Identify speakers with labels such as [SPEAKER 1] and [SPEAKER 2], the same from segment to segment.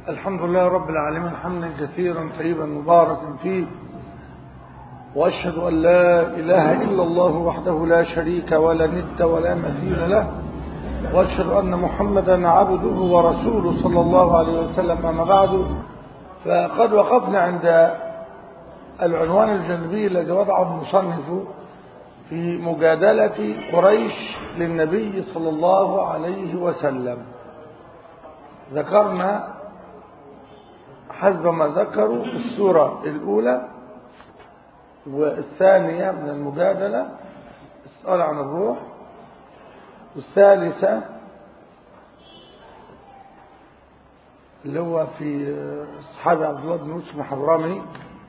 [SPEAKER 1] الحمد لله رب العالمين حمدا كثيرا طيبا مباركا فيه وأشهد أن لا إله إلا الله وحده لا شريك ولا ند ولا مثيل له وأشهد أن محمدا عبده ورسوله صلى الله عليه وسلم أما بعد فقد وقفنا عند العنوان الجانبي الذي وضعه المصنف في مجادلة قريش للنبي صلى الله عليه وسلم ذكرنا حسب ما ذكروا السورة الأولى والثانية من المجادلة السؤال عن الروح والثالثة اللي هو في أصحاب عبد الله بن يوسف محرمي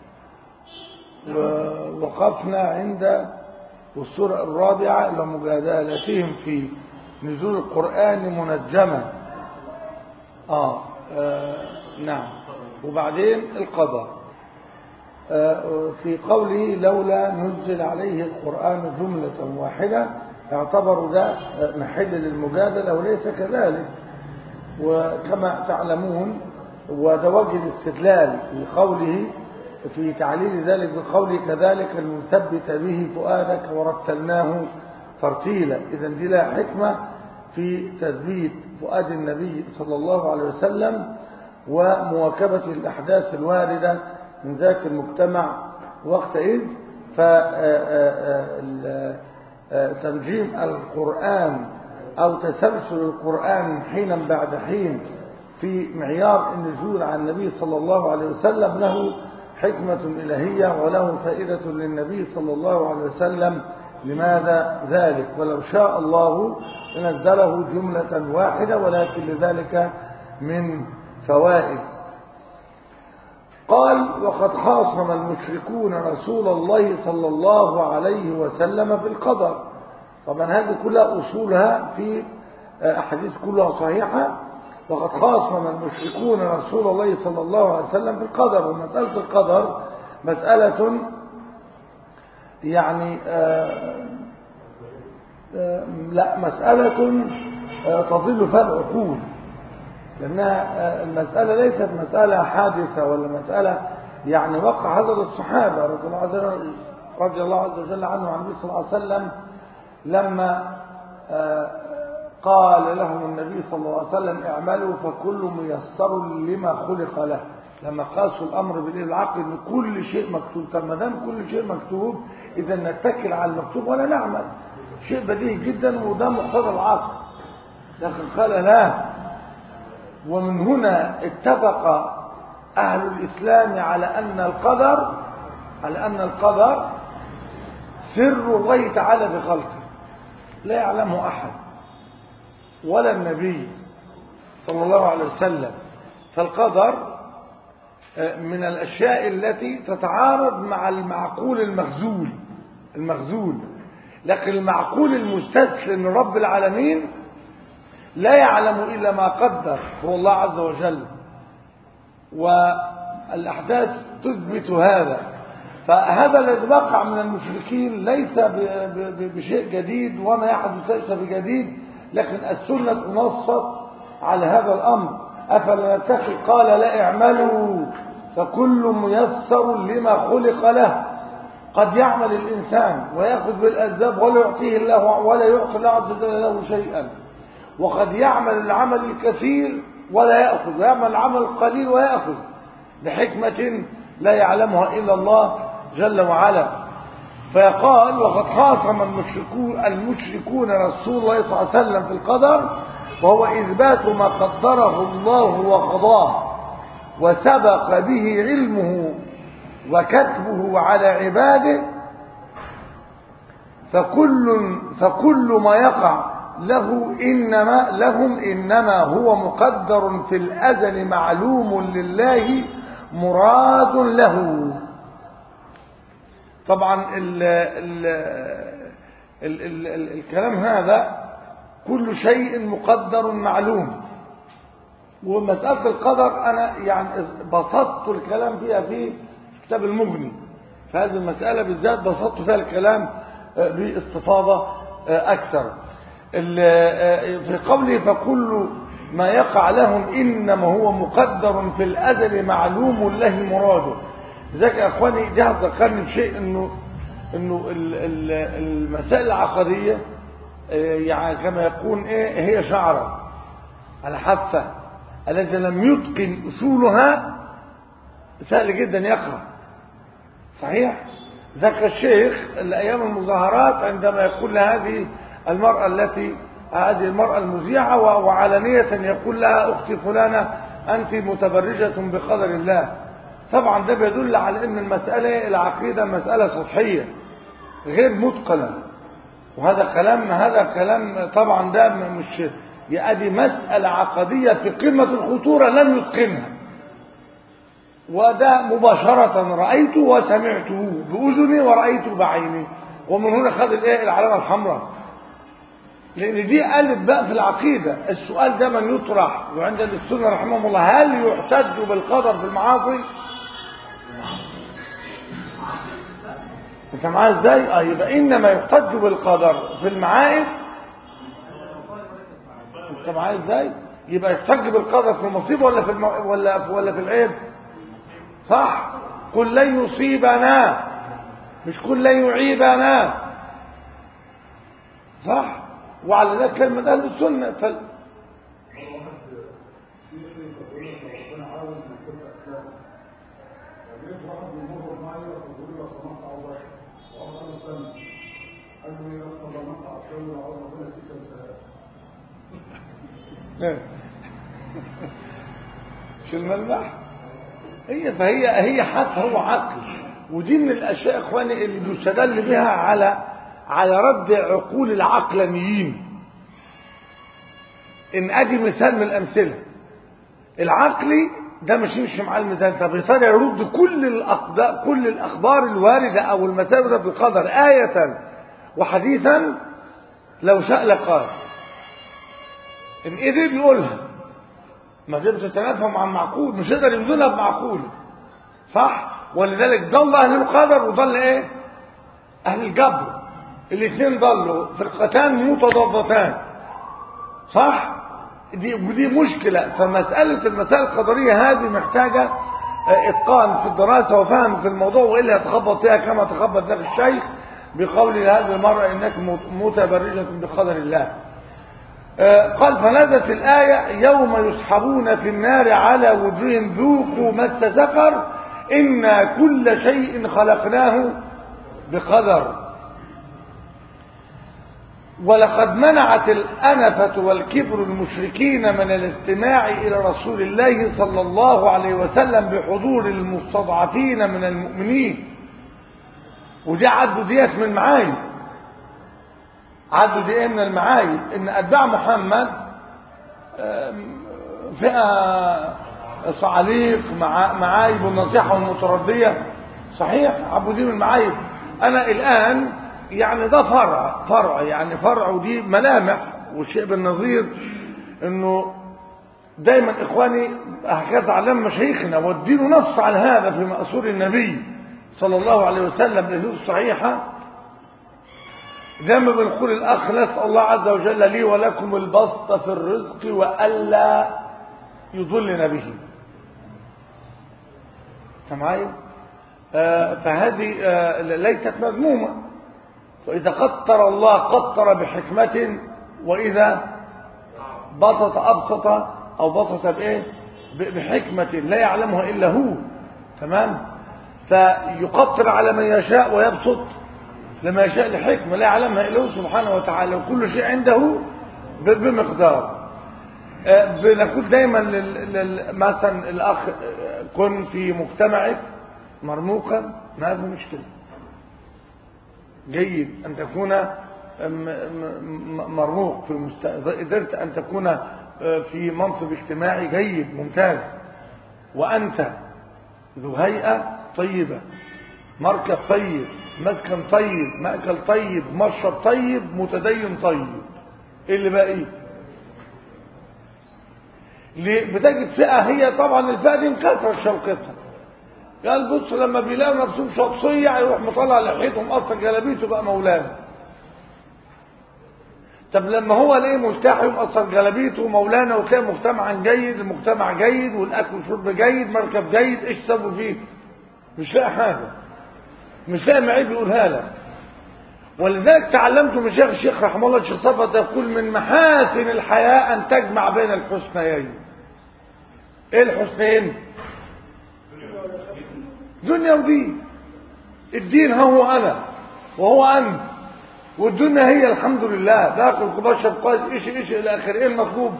[SPEAKER 1] ووقفنا عند والسورة الرابعة إلى مجادلتهم في نزول القرآن منجما آه, آه نعم وبعدين القضاء آه في قوله لولا نزل عليه القرآن جملة واحدة يعتبر ده محل للمجادلة وليس كذلك وكما تعلمون وده وجه الاستدلال في قوله في تعليل ذلك بقوله كذلك لنثبت به فؤادك ورتلناه ترتيلا إذا دي لها حكمة في تثبيت فؤاد النبي صلى الله عليه وسلم ومواكبة الأحداث الواردة من ذاك المجتمع وقتئذ فتنجيم القرآن أو تسلسل القرآن حينا بعد حين في معيار النزول عن النبي صلى الله عليه وسلم له حكمة إلهية وله فائدة للنبي صلى الله عليه وسلم لماذا ذلك ولو شاء الله لنزله جملة واحدة ولكن لذلك من فوائد قال وقد خاصم المشركون رسول الله صلى الله عليه وسلم في القدر طبعا هذه كلها أصولها في أحاديث كلها صحيحة وقد خاصم المشركون رسول الله صلى الله عليه وسلم في القدر ومسألة القدر مسألة يعني آآ آآ لا مسألة تظل فيها العقول لأنها المسألة ليست مسألة حادثة ولا مسألة يعني وقع هذا للصحابة رضي الله عز وجل رضي الله عز وجل عنه عن النبي صلى الله عليه وسلم لما قال لهم النبي صلى الله عليه وسلم اعملوا فكل ميسر لما خلق له لما قاسوا الامر بالايه العقل ان كل شيء مكتوب طب ما دام كل شيء مكتوب اذا نتكل على المكتوب ولا نعمل شيء بديهي جدا وده مقتضى العقل لكن قال لا ومن هنا اتفق اهل الاسلام على ان القدر على ان القدر سر الله تعالى في خلقه لا يعلمه احد ولا النبي صلى الله عليه وسلم فالقدر من الأشياء التي تتعارض مع المعقول المخزول المخزول لكن المعقول المستسلم لرب العالمين لا يعلم إلا ما قدر هو الله عز وجل والأحداث تثبت هذا فهذا الذي وقع من المشركين ليس بشيء جديد وما يحدث ليس بجديد لكن السنة نصت على هذا الأمر أفلا نتخذ قال لا اعملوا فكل ميسر لما خلق له قد يعمل الإنسان ويأخذ بالأسباب ولا يعطيه الله ولا يعطي الله عز وجل له شيئا وقد يعمل العمل الكثير ولا يأخذ ويعمل العمل القليل ويأخذ بحكمة لا يعلمها إلا الله جل وعلا فيقال وقد خاصم المشركون المشركون رسول الله صلى الله عليه وسلم في القدر وهو إثبات ما قدره الله وقضاه وسبق به علمه وكتبه على عباده فكل فكل ما يقع له إنما لهم إنما هو مقدر في الأزل معلوم لله مراد له طبعا ال ال ال ال ال الكلام هذا كل شيء مقدر معلوم ومسألة القدر أنا يعني بسطت الكلام فيها في كتاب المغني فهذه المسألة بالذات بسطت فيها الكلام باستفاضة أكثر في قوله فكل ما يقع لهم إنما هو مقدر في الأزل معلوم له مراده ذلك يا أخواني دي هتذكرني بشيء إنه إنه ال- ال- المسائل العقدية آه، يعني كما يقول إيه هي شعرة الحافة الذي لم يتقن أصولها سهل جدا يقرأ صحيح ذاك الشيخ الأيام المظاهرات عندما يقول لهذه المرأة التي هذه المرأة المذيعة و- وعلانية يقول لها أختي فلانة أنت متبرجة بقدر الله طبعا ده بيدل على أن المسألة العقيدة مسألة سطحية غير متقنة وهذا كلام هذا كلام طبعا ده م- مش يعني مسألة عقدية في قمة الخطورة لم يتقنها وده مباشرة رأيته وسمعته بأذني ورأيته بعيني ومن هنا خد الايه العلامة الحمراء لأن دي قالت بقى في العقيدة السؤال ده من يطرح وعند السنة رحمهم الله هل يحتج بالقدر في المعاصي؟ انت معايا ازاي؟ اه يبقى انما يحتج بالقدر في المعائب انت معايا ازاي؟ يبقى يحتج بالقدر في المصيبة ولا في الم... ولا ولا في العيب؟ صح؟ قل لن يصيبنا مش قل لن يعيبنا صح؟ وعلى ذلك كلمة أهل السنة فل... شو الملمح هي فهي هي حتى هو عقل ودي من الاشياء يا اخواني اللي بيستدل بها على على رد عقول العقلانيين ان ادي مثال من الامثله العقلي ده مش يمشي مع المثال طب يا ترى يرد كل الاقدار كل الاخبار الوارده او المثابه بالقدر ايه وحديثا لو شاء لقال ان قدر يقولها ما دي بتتنافى مع المعقول مش يقدر يوزنها بمعقول صح ولذلك ضل اهل القدر وضل ايه اهل الجبر الاثنين ضلوا فرقتان متضادتان صح دي دي مشكله فمساله المسائل القدريه هذه محتاجه آه، اتقان في الدراسه وفهم في الموضوع والا يتخبط فيها كما تخبط ذاك الشيخ بقول لهذه المرأة انك متبرجة بقدر الله آه، قال فنزلت الآية يوم يسحبون في النار على وجوههم ذوقوا مس سقر إنا كل شيء خلقناه بقدر ولقد منعت الأنفة والكبر المشركين من الاستماع إلى رسول الله صلى الله عليه وسلم بحضور المستضعفين من المؤمنين ودي عدوا ديت من معايب عدوا دي ايه من المعايب ان اتباع محمد آم، فئة صعاليق مع معايب والنصيحة والمتردية صحيح عبوا دي من المعايب انا الان يعني ده فرع فرع يعني فرع ودي ملامح والشيء بالنظير انه دايما اخواني هكذا علم مشايخنا والدين نص على هذا في مأثور النبي صلى الله عليه وسلم الحديث الصحيحة دايما بنقول الاخ نسأل الله عز وجل لي ولكم البسط في الرزق والا يضلنا به أنت معايا آه فهذه آه ليست مذمومة وإذا قطر الله قطر بحكمة وإذا بسط أبسط أو بسط بإيه ب- بحكمة لا يعلمها إلا هو تمام فيقطر على من يشاء ويبسط لما يشاء لحكمة لا يعلمها إلا هو سبحانه وتعالى وكل شيء عنده ب- بمقدار آه، بنقول دايما لل... لل... مثلا الأخ آه، كن في مجتمعك مرموقا ما في مشكلة جيد أن تكون م- م- مرموق في المست... إذا قدرت أن تكون آه، في منصب اجتماعي جيد ممتاز وأنت ذو هيئة طيبة مركب طيب مسكن طيب مأكل طيب مشرب طيب متدين طيب ايه اللي بقى ايه ليه؟ بتجد فئة هي طبعا الفئة دي انكسرت شوكتها قال بص لما بيلاقوا نفسهم شخصية يروح مطلع لحيته مقصر جلابيته بقى مولانا طب لما هو ليه ملتحي ومقصر جلابيته ومولانا وتلاقي مجتمعا جيد المجتمع جيد والاكل والشرب جيد مركب جيد ايش سابوا فيه مش لاقي حاجه مش لاقي معيب يقولها لك ولذلك تعلمت من شيخ الشيخ رحمه الله الشيخ صفا يقول من محاسن الحياة أن تجمع بين الحسنيين إيه الحسنين؟ دنيا ودين الدين هو أنا وهو أنت والدنيا هي الحمد لله باكل بشرب كويس ايش ايش الى اخره ايه المطلوب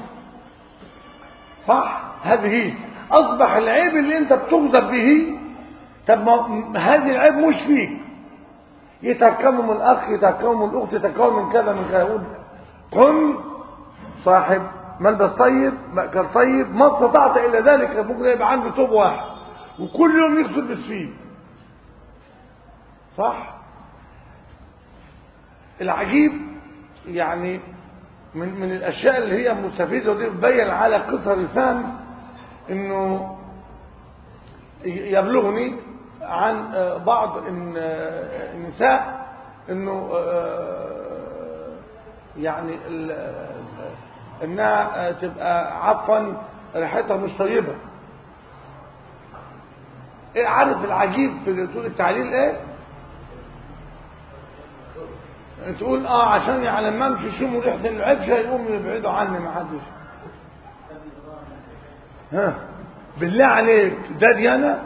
[SPEAKER 1] صح هذه اصبح العيب اللي انت بتغضب به طب ما هذه العيب مش فيك يتكون من الاخ يتكون من الاخت يتكون من كذا من كذا يقول كن صاحب ملبس طيب مأكل طيب ما استطعت الا ذلك ممكن يبقى عنده توب واحد وكل يوم يغسل بالسين صح العجيب يعني من من الاشياء اللي هي مستفيده ودي بتبين على قصر الفهم انه يبلغني عن بعض النساء انه يعني انها تبقى عفوا ريحتها مش طيبه ايه عارف العجيب في التعليل ايه تقول اه عشان يعني لما امشي شموا ريحه العفشه يقوموا يبعدوا عني ما حدش ها بالله عليك ده ديانه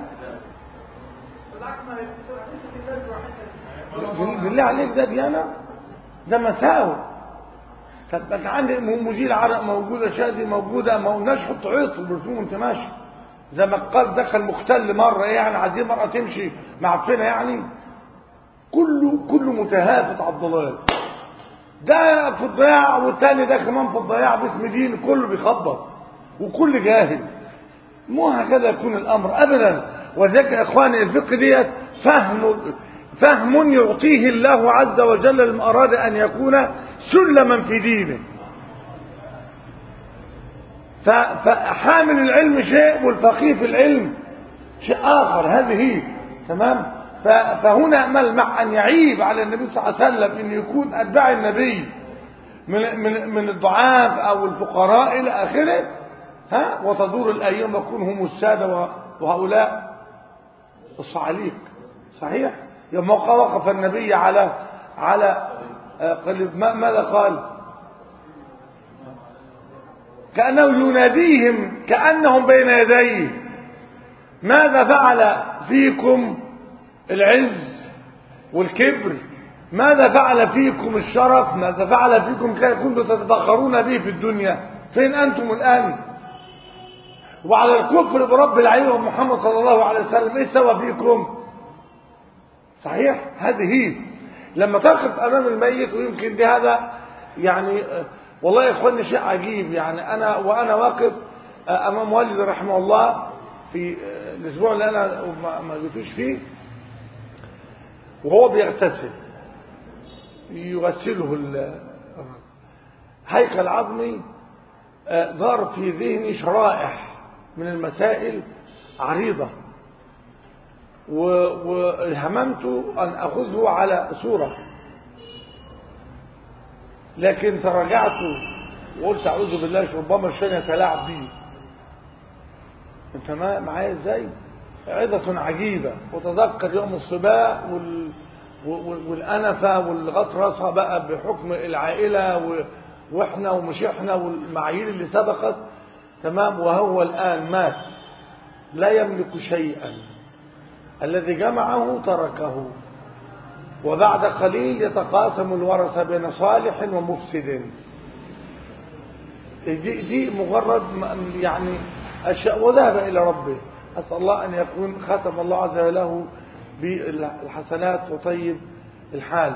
[SPEAKER 1] بالله عليك ده ديانه ده مساوي طب انت عندي مزيل عرق موجوده شادي موجوده ما قلناش حط عيط وبرفيوم وانت ماشي زي ما قال دخل مختل مره ايه يعني عايزين مره تمشي معفنه يعني كله كله متهافت على الضلال ده في الضياع والتاني ده كمان في الضياع باسم دين كله بيخبط وكل جاهل مو هكذا يكون الامر ابدا وذلك يا اخواني الفقه ديت فهم فهم يعطيه الله عز وجل لمن اراد ان يكون سلما في دينه فحامل العلم شيء والفقيه في العلم شيء اخر هذه هي تمام فهنا ملمح أن يعيب على النبي صلى الله عليه وسلم أن يكون أتباع النبي من, من, من الضعاف أو الفقراء إلى آخره ها وتدور الأيام ويكون هم السادة وهؤلاء الصعاليك صحيح يوم وقف النبي على على قلب ماذا قال كأنه يناديهم كأنهم بين يديه ماذا فعل فيكم العز والكبر ماذا فعل فيكم الشرف ماذا فعل فيكم كان كنتم تتفخرون به في الدنيا فين أنتم الآن وعلى الكفر برب العالمين محمد صلى الله عليه وسلم ايه سوى فيكم صحيح هذه هي لما تقف امام الميت ويمكن دي هذا يعني والله يا اخواني شيء عجيب يعني انا وانا واقف امام والدي رحمه الله في الاسبوع اللي انا ما جيتوش فيه وهو بيغتسل يغسله هيكل عظمي دار في ذهني شرائح من المسائل عريضة وهممت أن أخذه على صورة لكن تراجعت وقلت أعوذ بالله ربما الشيطان يتلاعب بي انت معايا ازاي عظة عجيبة وتذكر يوم الصباء وال... والأنفة والغطرسة بقى بحكم العائلة و... واحنا ومش احنا والمعايير اللي سبقت تمام وهو الآن مات لا يملك شيئا الذي جمعه تركه وبعد قليل يتقاسم الورثة بين صالح ومفسد دي, دي مجرد يعني أشياء وذهب إلى ربه أسأل الله أن يكون ختم الله عز وجل له بالحسنات وطيب الحال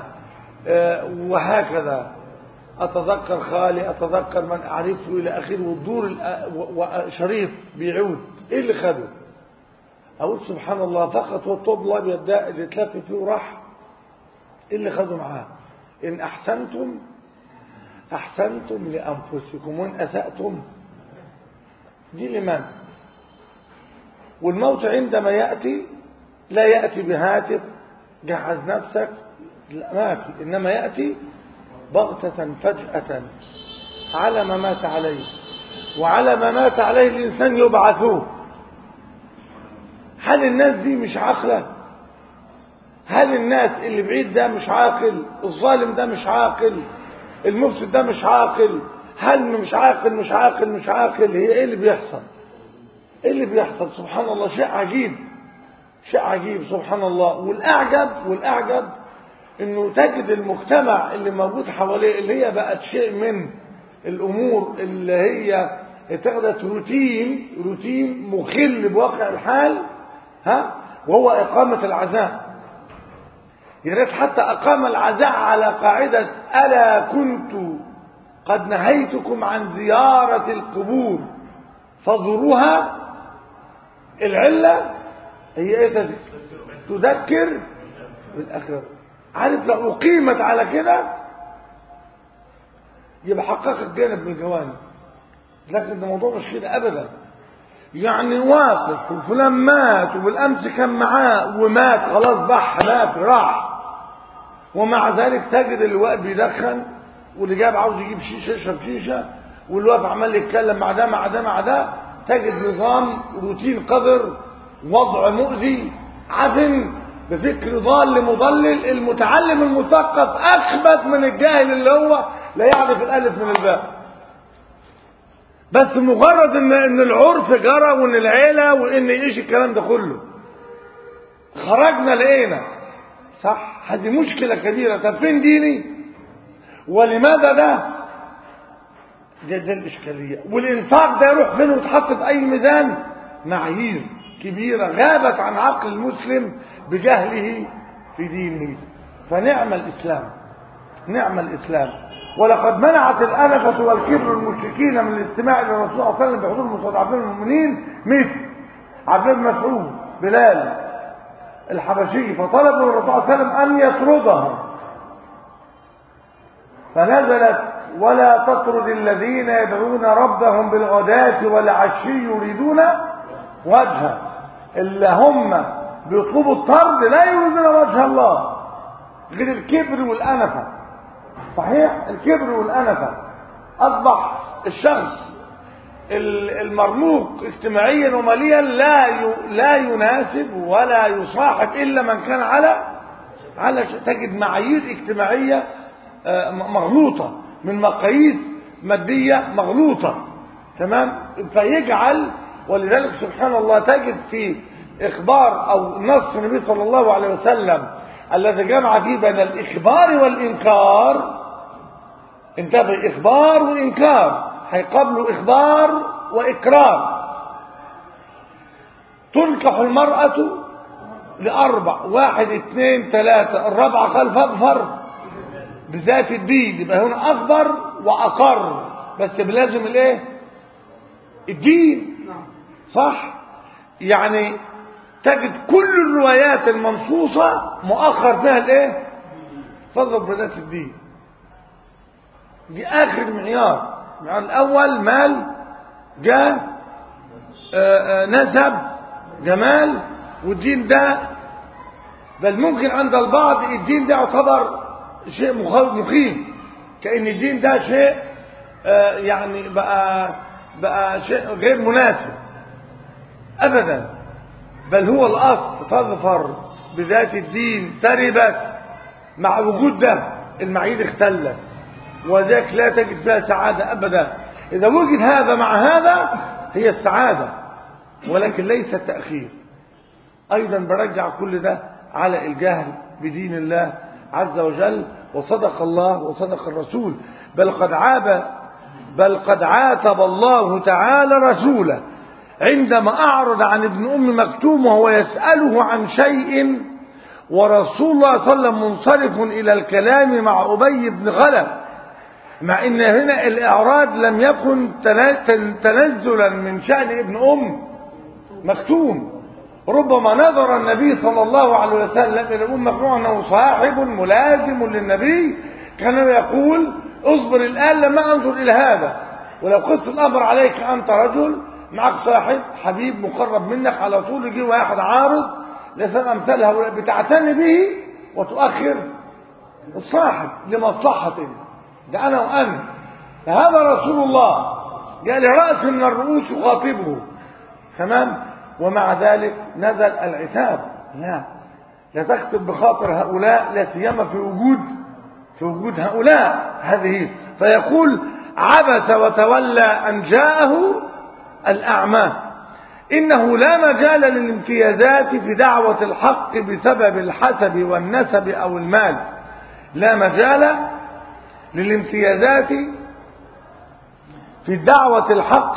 [SPEAKER 1] وهكذا أتذكر خالي أتذكر من أعرفه إلى آخره والدور وشريط بيعود إيه اللي خده أقول سبحان الله فقط هو الطوب الأبيض ده اللي اتلف فيه وراح إيه اللي خده معاه إن أحسنتم أحسنتم لأنفسكم وإن أسأتم دي لمن والموت عندما يأتي لا يأتي بهاتف جهز نفسك لا ما في إنما يأتي بغتة فجأة على ما مات عليه وعلى ما مات عليه الإنسان يبعثوه هل الناس دي مش عاقلة هل الناس اللي بعيد ده مش عاقل الظالم ده مش عاقل المفسد ده مش عاقل هل مش عاقل مش عاقل مش عاقل هي ايه اللي بيحصل ايه اللي بيحصل سبحان الله شيء عجيب شيء عجيب سبحان الله والاعجب والاعجب انه تجد المجتمع اللي موجود حواليه اللي هي بقت شيء من الامور اللي هي اتخذت روتين روتين مخل بواقع الحال ها وهو اقامه العزاء يا ريت حتى اقام العزاء على قاعده الا كنت قد نهيتكم عن زياره القبور فزوروها العله هي ايه تذكر بالاخره عارف لو اقيمت على كده يبقى حققت جانب من الجوانب لكن الموضوع مش كده ابدا يعني واقف وفلان مات وبالامس كان معاه ومات خلاص بح مات راح ومع ذلك تجد اللي واقف بيدخن واللي جاب عاوز يجيب شيشه يشرب شيشه واللي واقف عمال يتكلم مع ده مع ده مع ده تجد نظام روتين قذر وضع مؤذي عفن بفكر ضال مضلل المتعلم المثقف اخبث من الجاهل اللي هو لا يعرف الالف من الباء بس مجرد ان ان العرف جرى وان العيله وان ايش الكلام ده كله خرجنا لقينا صح هذه مشكله كبيره طب فين ديني ولماذا ده ده, ده الاشكاليه والانفاق ده يروح فين ويتحط في اي ميزان معايير كبيره غابت عن عقل المسلم بجهله في دينه فنعم الاسلام نعم الاسلام ولقد منعت الأنفة والكبر المشركين من الاستماع إلى الرسول صلى الله عليه وسلم بحضور المستضعفين المؤمنين مثل عبد الله بن مسعود بلال الحبشي فطلبوا من الرسول صلى الله عليه وسلم أن يطردهم فنزلت ولا تطرد الذين يدعون ربهم بالغداة والعشي يريدون وجهه اللي هم بيطلبوا الطرد لا يريدون وجه الله غير الكبر والأنفة صحيح الكبر والأنفة أصبح الشخص المرموق اجتماعيا وماليا لا لا يناسب ولا يصاحب إلا من كان على على تجد معايير اجتماعية مغلوطة من مقاييس مادية مغلوطة تمام فيجعل ولذلك سبحان الله تجد في إخبار أو نص النبي صلى الله عليه وسلم الذي جمع فيه بين الإخبار والإنكار انتبه إخبار وإنكار هيقابلوا إخبار وإكرار تنكح المرأة لأربع واحد اثنين ثلاثة الرابعة قال فاظفر بذات الدين يبقى هنا أخبر وأقر بس بلازم الايه الدين صح يعني تجد كل الروايات المنصوصة مؤخر فيها الايه فضل بذات الدين دي اخر المعيار المعيار الاول مال جاه نسب جمال والدين ده بل ممكن عند البعض الدين ده يعتبر شيء مخيف كأن الدين ده شيء يعني بقى بقى شيء غير مناسب ابدا بل هو الاصل تظفر بذات الدين تربت مع وجود ده المعايير اختلت وذاك لا تجد فيها سعادة ابدا اذا وجد هذا مع هذا هي السعادة ولكن ليس التأخير ايضا برجع كل ده على الجهل بدين الله عز وجل وصدق الله وصدق الرسول بل قد عاب بل قد عاتب الله تعالى رسوله عندما أعرض عن ابن أم مكتوم وهو يسأله عن شيء ورسول الله صلى الله عليه وسلم منصرف إلى الكلام مع أبي بن خلف مع أن هنا الإعراض لم يكن تنزلا من شأن ابن أم مكتوم ربما نظر النبي صلى الله عليه وسلم إلى أم مكتوم أنه صاحب ملازم للنبي كان يقول اصبر الآن لما أنظر إلى هذا ولو قص الأمر عليك أنت رجل معك صاحب حبيب مقرب منك على طول يجي واحد عارض لسان أمثالها بتعتني به وتؤخر الصاحب لمصلحة ده أنا وأنت فهذا رسول الله قال رأس من الرؤوس يخاطبه تمام ومع ذلك نزل العتاب لا لا تكتب بخاطر هؤلاء لا سيما في وجود في وجود هؤلاء هذه فيقول عبس وتولى أن جاءه الأعمى إنه لا مجال للامتيازات في دعوة الحق بسبب الحسب والنسب أو المال لا مجال للامتيازات في دعوة الحق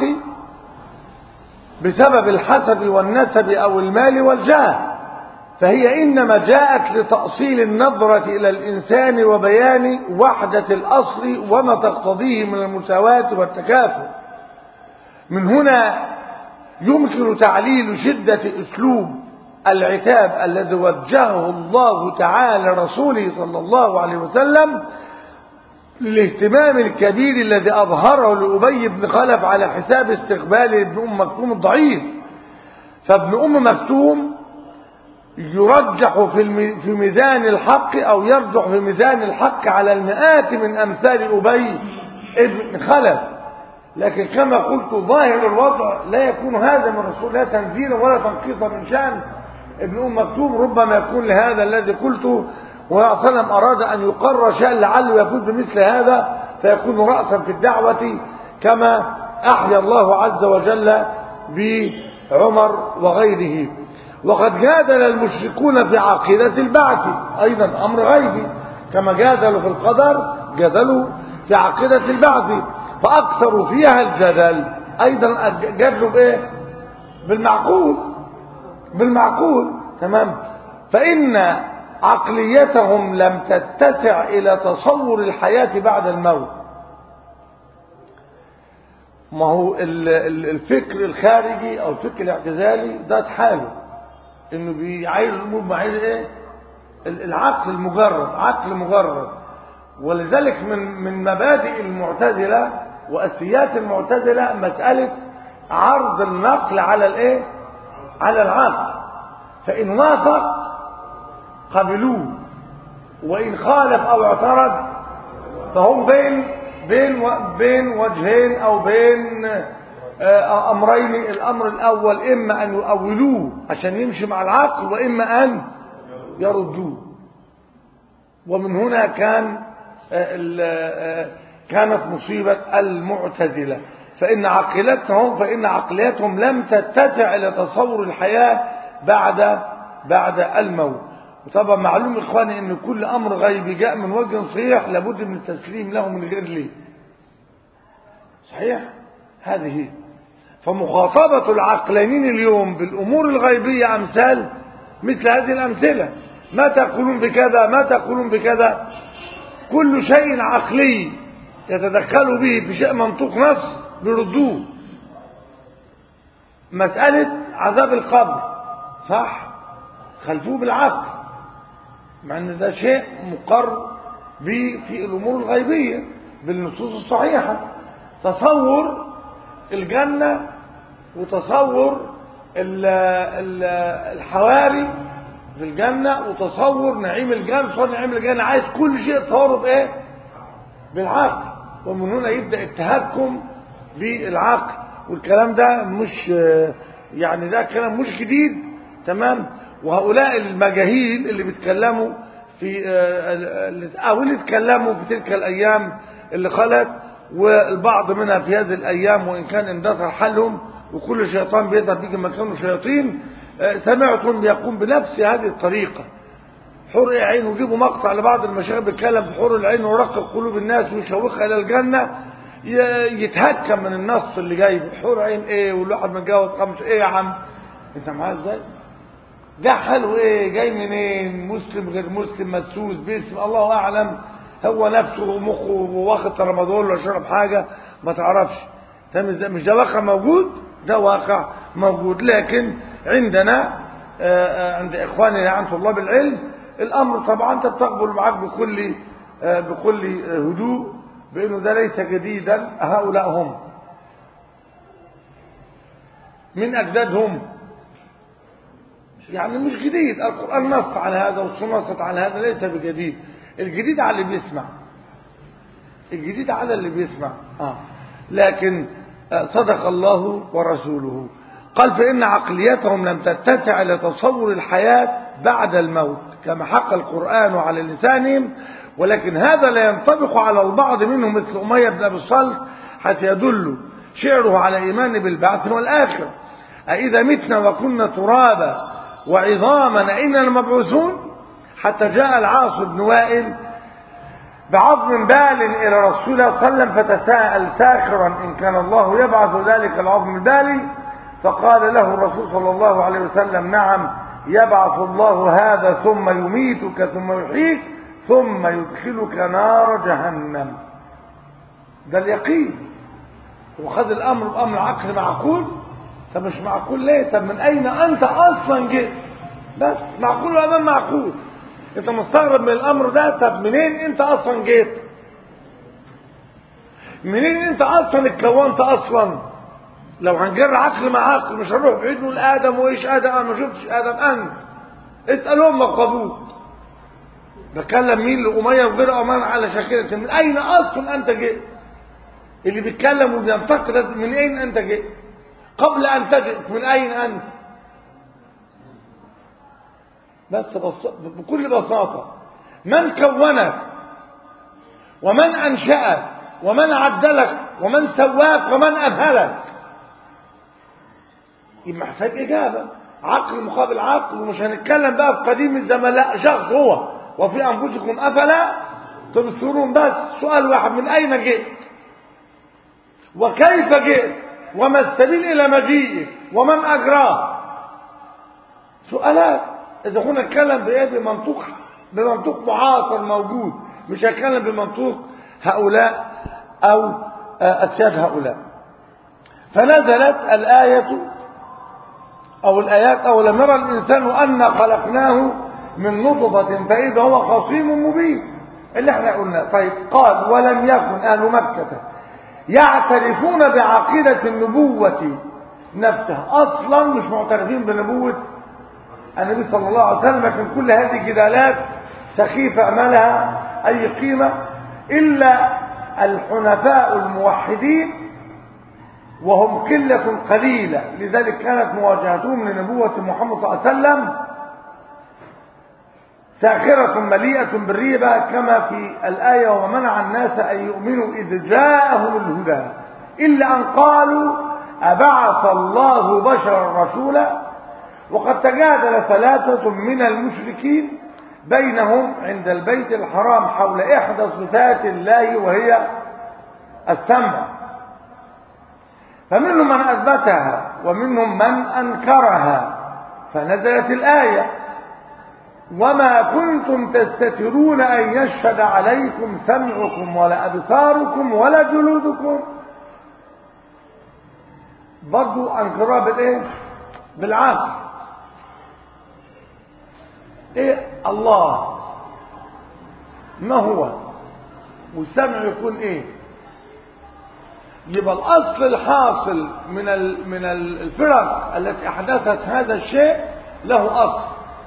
[SPEAKER 1] بسبب الحسب والنسب أو المال والجاه فهي إنما جاءت لتأصيل النظرة إلى الإنسان وبيان وحدة الأصل وما تقتضيه من المساواة والتكافؤ من هنا يمكن تعليل شدة أسلوب العتاب الذي وجهه الله تعالى رسوله صلى الله عليه وسلم للاهتمام الكبير الذي أظهره لأبي بن خلف على حساب استقبال ابن أم مكتوم الضعيف فابن أم مكتوم يرجح في في ميزان الحق أو يرجح في ميزان الحق على المئات من أمثال أبي ابن خلف لكن كما قلت ظاهر الوضع لا يكون هذا من رسول الله تنزيلا ولا تنقيصا من شأن ابن أم مكتوم ربما يكون لهذا الذي قلته والله صلى الله أراد أن يقرر شأن لعله يفوز بمثل هذا فيكون رأسا في الدعوة كما أحيا الله عز وجل بعمر وغيره وقد جادل المشركون في عقيدة البعث أيضا أمر غيبي كما جادلوا في القدر جادلوا في عقيدة البعث فأكثروا فيها الجدل أيضا جادلوا بإيه بالمعقول بالمعقول تمام فإن عقليتهم لم تتسع إلى تصور الحياة بعد الموت ما هو الفكر الخارجي أو الفكر الاعتزالي ده حاله انه بيعاير الامور بعيد ايه العقل المجرد عقل مجرد ولذلك من من مبادئ المعتزله واساسيات المعتزله مساله عرض النقل على الايه على العقل فان وافق قبلوه وان خالف او اعترض فهم بين بين بين وجهين او بين أمرين الأمر الأول إما أن يؤولوه عشان يمشي مع العقل وإما أن يردوه ومن هنا كان كانت مصيبة المعتزلة فإن عقلتهم فإن عقليتهم لم تتسع إلى تصور الحياة بعد بعد الموت وطبعا معلوم إخواني أن كل أمر غيبي جاء من وجه صحيح لابد من التسليم له من غير ليه صحيح هذه فمخاطبة العقلانيين اليوم بالأمور الغيبية أمثال مثل هذه الأمثلة ما تقولون بكذا ما تقولون بكذا كل شيء عقلي يتدخلوا به في شيء منطوق نص بيردوه مسألة عذاب القبر صح خلفوه بالعقل مع ان ده شيء مقر به في الامور الغيبيه بالنصوص الصحيحه تصور الجنة وتصور ال ال الحواري في الجنة وتصور نعيم الجنة صور نعيم الجنة عايز كل شيء تصوره بإيه بالعقل ومن هنا يبدأ التهكم بالعقل والكلام ده مش يعني ده كلام مش جديد تمام وهؤلاء المجاهيل اللي بيتكلموا في او اللي اتكلموا في تلك الايام اللي خلت والبعض منها في هذه الأيام وإن كان اندثر حلهم وكل شيطان بيظهر بيجي مكانه شياطين سمعتم يقوم بنفس هذه الطريقة حور عين وجيبوا مقطع لبعض المشايخ بيتكلم في حور العين ورقق قلوب الناس ويشوقها إلى الجنة يتهكم من النص اللي جايبه حور عين ايه والواحد متجوز خمس ايه يا عم انت معايا ازاي ده حلو ايه جاي منين مسلم غير مسلم مدسوس باسم الله اعلم هو نفسه ومخه واخد ترامادول ولا شرب حاجه ما تعرفش مش ده واقع موجود ده واقع موجود لكن عندنا عند اخواننا عن طلاب العلم الامر طبعا انت بتقبل معاك بكل بكل هدوء بانه ده ليس جديدا هؤلاء هم من اجدادهم يعني مش جديد القران نص على هذا والسنه نصت على هذا ليس بجديد الجديد على اللي بيسمع الجديد على اللي بيسمع آه. لكن صدق الله ورسوله قال فإن عقليتهم لم تتسع لتصور الحياة بعد الموت كما حق القرآن على لسانهم ولكن هذا لا ينطبق على البعض منهم مثل أمية بن أبي الصلت حتى يدل شعره على إيمان بالبعث والآخرة أإذا متنا وكنا ترابا وعظاما أئنا المبعوثون حتى جاء العاص بن وائل بعظم بال إلى رسول الله صلى الله عليه وسلم فتساءل ساخرا إن كان الله يبعث ذلك العظم البالي فقال له الرسول صلى الله عليه وسلم نعم يبعث الله هذا ثم يميتك ثم يحييك ثم يدخلك نار جهنم ده اليقين وخذ الأمر بأمر عقل معقول طب مش معقول ليه طب من أين أنت أصلا جئت بس معقول ولا معقول انت مستغرب من الامر ده طب منين انت اصلا جيت منين انت اصلا اتكونت اصلا لو هنجر عقل مع عقل مش هنروح بعيد نقول ادم وايش ادم انا ما شفتش ادم انت اسال امك قابوت بكلم مين لاميه وغير امان على شاكله من اين اصلا انت جئت اللي بيتكلم وبينتقد من اين انت جئت قبل ان تجئ من اين انت بس بص... بكل بساطة من كونك ومن أنشأك ومن عدلك ومن سواك ومن أمهلك يبقى محتاج إجابة عقل مقابل عقل ومش هنتكلم بقى في قديم الزمن لا شخص هو وفي أنفسكم أفلا تبصرون بس سؤال واحد من أين جئت وكيف جئت وما السبيل إلى مجيئك ومن أجراه سؤالات إذا كنا نتكلم بإيه بمنطوق بمنطوق معاصر موجود مش هنتكلم بمنطوق هؤلاء أو أسياد هؤلاء فنزلت الآية أو الآيات أو لم يرى الإنسان أن خلقناه من نطفة فإذا هو خصيم مبين اللي احنا قلنا طيب قال ولم يكن أهل مكة يعترفون بعقيدة النبوة نفسها أصلا مش معترفين بنبوة النبي صلى الله عليه وسلم لكن كل هذه الجدالات سخيفة ما لها أي قيمة إلا الحنفاء الموحدين وهم قلة قليلة لذلك كانت مواجهتهم لنبوة محمد صلى الله عليه وسلم ساخرة مليئة بالريبة كما في الآية ومنع الناس أن يؤمنوا إذ جاءهم الهدى إلا أن قالوا أبعث الله بشرا رسولا وقد تجادل ثلاثة من المشركين بينهم عند البيت الحرام حول إحدى صفات الله وهي السمع فمنهم من أثبتها ومنهم من أنكرها فنزلت الآية وما كنتم تستترون أن يشهد عليكم سمعكم ولا أبصاركم ولا جلودكم برضو أنكرها بالإيه؟ بالعقل إيه الله ما هو والسمع يكون إيه يبقى الأصل الحاصل من من الفرق التي أحدثت هذا الشيء له أصل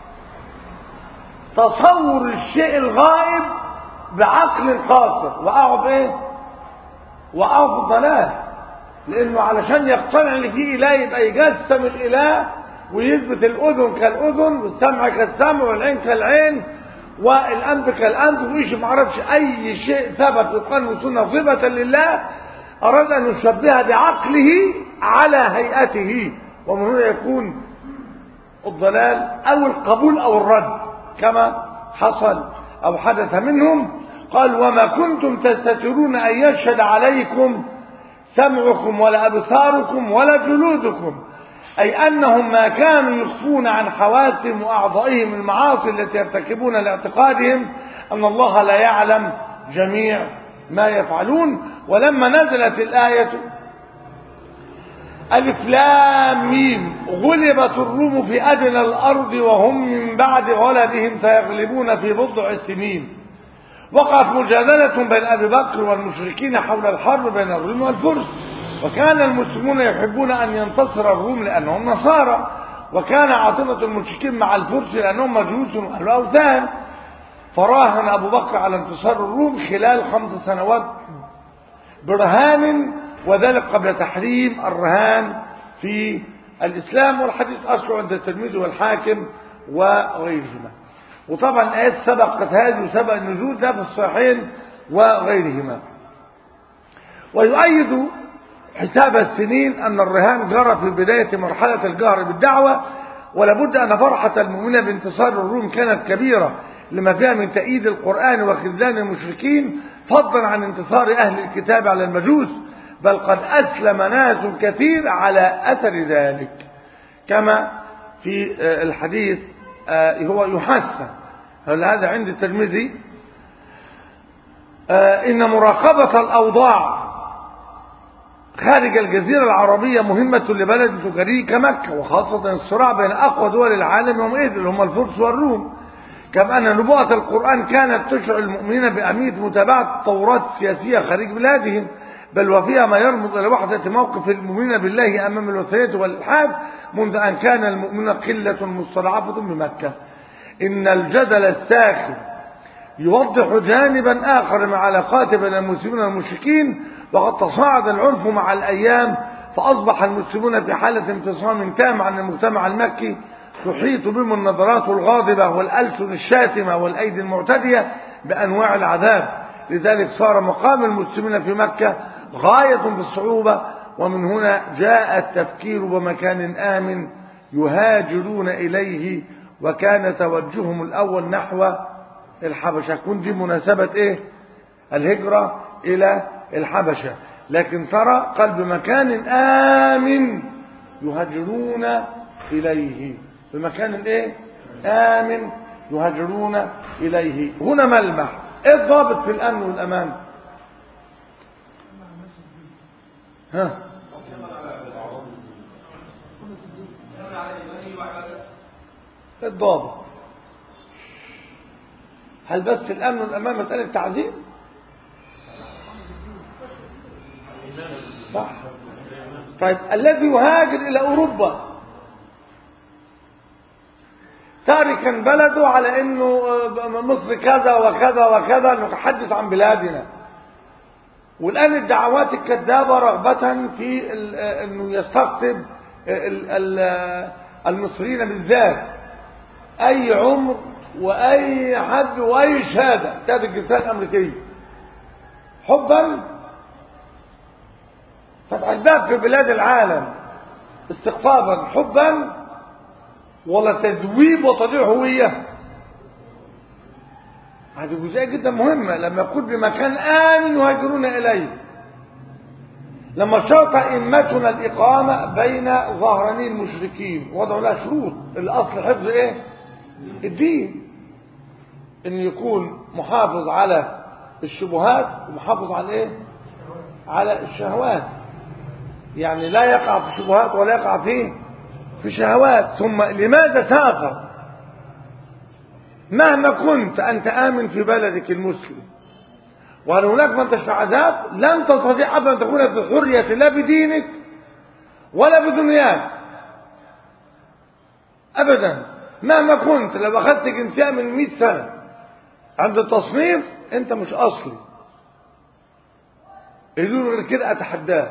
[SPEAKER 1] تصور الشيء الغائب بعقل قاصر وقعوا بايه وقعوا في الضلال لانه علشان يقتنع ان في اله يبقى يجسم الاله ويثبت الاذن كالاذن والسمع كالسمع والعين كالعين والانف كالانف وإيش ما عرفش اي شيء ثبت في القران والسنه صفه لله اراد ان يشبهها بعقله على هيئته ومن هنا يكون الضلال او القبول او الرد كما حصل أو حدث منهم قال وما كنتم تستترون أن يشهد عليكم سمعكم ولا أبصاركم ولا جلودكم أي أنهم ما كانوا يخفون عن حواسهم وأعضائهم المعاصي التي يرتكبون لاعتقادهم أن الله لا يعلم جميع ما يفعلون ولما نزلت الآية ألف لام ميم غلبت الروم في أدنى الأرض وهم من بعد غلبهم سيغلبون في بضع سنين وقعت مجادلة بين أبي بكر والمشركين حول الحرب بين الروم والفرس وكان المسلمون يحبون أن ينتصر الروم لأنهم نصارى وكان عاطفة المشركين مع الفرس لأنهم مجوس وأهل أوثان فراهن أبو بكر على انتصار الروم خلال خمس سنوات برهان وذلك قبل تحريم الرهان في الإسلام والحديث أصله عند الترمذي والحاكم وغيرهما وطبعا الآيات سبقت هذه وسبق النزول ده في الصحيحين وغيرهما ويؤيد حساب السنين أن الرهان جرى في بداية مرحلة الجهر بالدعوة ولابد أن فرحة المؤمنين بانتصار الروم كانت كبيرة لما فيها من تأييد القرآن وخذلان المشركين فضلا عن انتصار أهل الكتاب على المجوس بل قد أسلم ناس كثير على أثر ذلك كما في الحديث هو يحسن هذا عند الترمذي إن مراقبة الأوضاع خارج الجزيرة العربية مهمة لبلد تجاري كمكة وخاصة الصراع بين أقوى دول العالم يومئذ اللي هم الفرس والروم كما أن نبوءة القرآن كانت تشعر المؤمنين بأهمية متابعة التورات السياسية خارج بلادهم بل وفيها ما يرمز إلى وحدة موقف المؤمنين بالله أمام الوثنية والإلحاد منذ أن كان المؤمنون قلة مستضعفة بمكة إن الجدل الساخن يوضح جانبا آخر مع علاقات بين المسلمين والمشركين وقد تصاعد العنف مع الأيام فأصبح المسلمون في حالة انفصام تام عن المجتمع المكي تحيط بهم النظرات الغاضبة والألسن الشاتمة والأيدي المعتدية بأنواع العذاب لذلك صار مقام المسلمين في مكة غاية في الصعوبة ومن هنا جاء التفكير بمكان آمن يهاجرون إليه وكان توجههم الأول نحو الحبشة كون دي مناسبة إيه الهجرة إلى الحبشة لكن ترى قال بمكان آمن يهاجرون إليه بمكان إيه آمن يهاجرون إليه هنا ملمح إيه الضابط في الأمن والأمان ها الضابط هل بس الأمن والأمان مسألة تعذيب صح طيب الذي يهاجر إلى أوروبا تاركا بلده على انه مصر كذا وكذا وكذا نتحدث عن بلادنا والان الدعوات الكذابه رغبه في انه يستقطب المصريين بالذات اي عمر واي حد واي شهاده بتاعت الجنسيه الامريكيه حبا فتح الباب في بلاد العالم استقطابا حبا ولا تذويب وتضيع هوية هذه جزئية جدا مهمة لما يقول بمكان آمن يهاجرون إليه لما شرط أئمتنا الإقامة بين ظهراني المشركين وضعوا لها شروط الأصل حفظ إيه؟ الدين إن يكون محافظ على الشبهات ومحافظ على إيه؟ على الشهوات يعني لا يقع في الشبهات ولا يقع فيه في شهوات ثم لماذا سافر مهما كنت أنت آمن في بلدك المسلم وأن هناك من تشفع عذاب لن تستطيع أبدا أن تكون في حرية لا بدينك ولا بدنياك أبدا مهما كنت لو أخذت جنسية من 100 سنة عند التصنيف أنت مش أصلي يقولوا غير كده أتحداه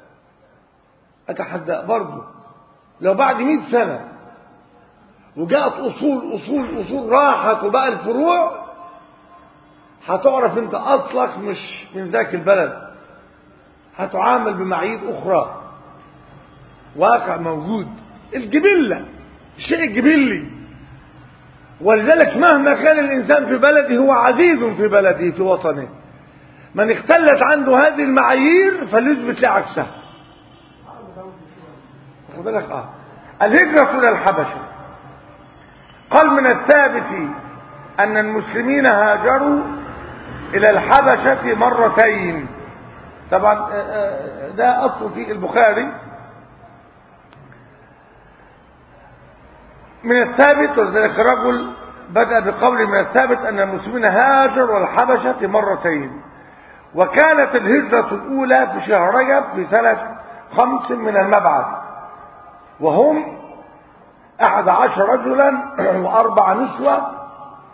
[SPEAKER 1] أتحداه برضه لو بعد مئة سنة وجاءت أصول أصول أصول راحت وبقى الفروع هتعرف أنت أصلك مش من ذاك البلد هتعامل بمعايير أخرى واقع موجود الجبلة الشيء الجبلي ولذلك مهما كان الإنسان في بلده هو عزيز في بلده في وطنه من اختلت عنده هذه المعايير فليثبت لعكسها خد بالك اه الهجرة إلى الحبشة قال من الثابت أن المسلمين هاجروا إلى الحبشة مرتين طبعا ده أصل في البخاري من الثابت ولذلك الرجل بدأ بقول من الثابت أن المسلمين هاجروا الحبشة مرتين وكانت الهجرة الأولى في شهر رجب في سنة خمس من المبعث وهم أحد عشر رجلا وأربع نسوة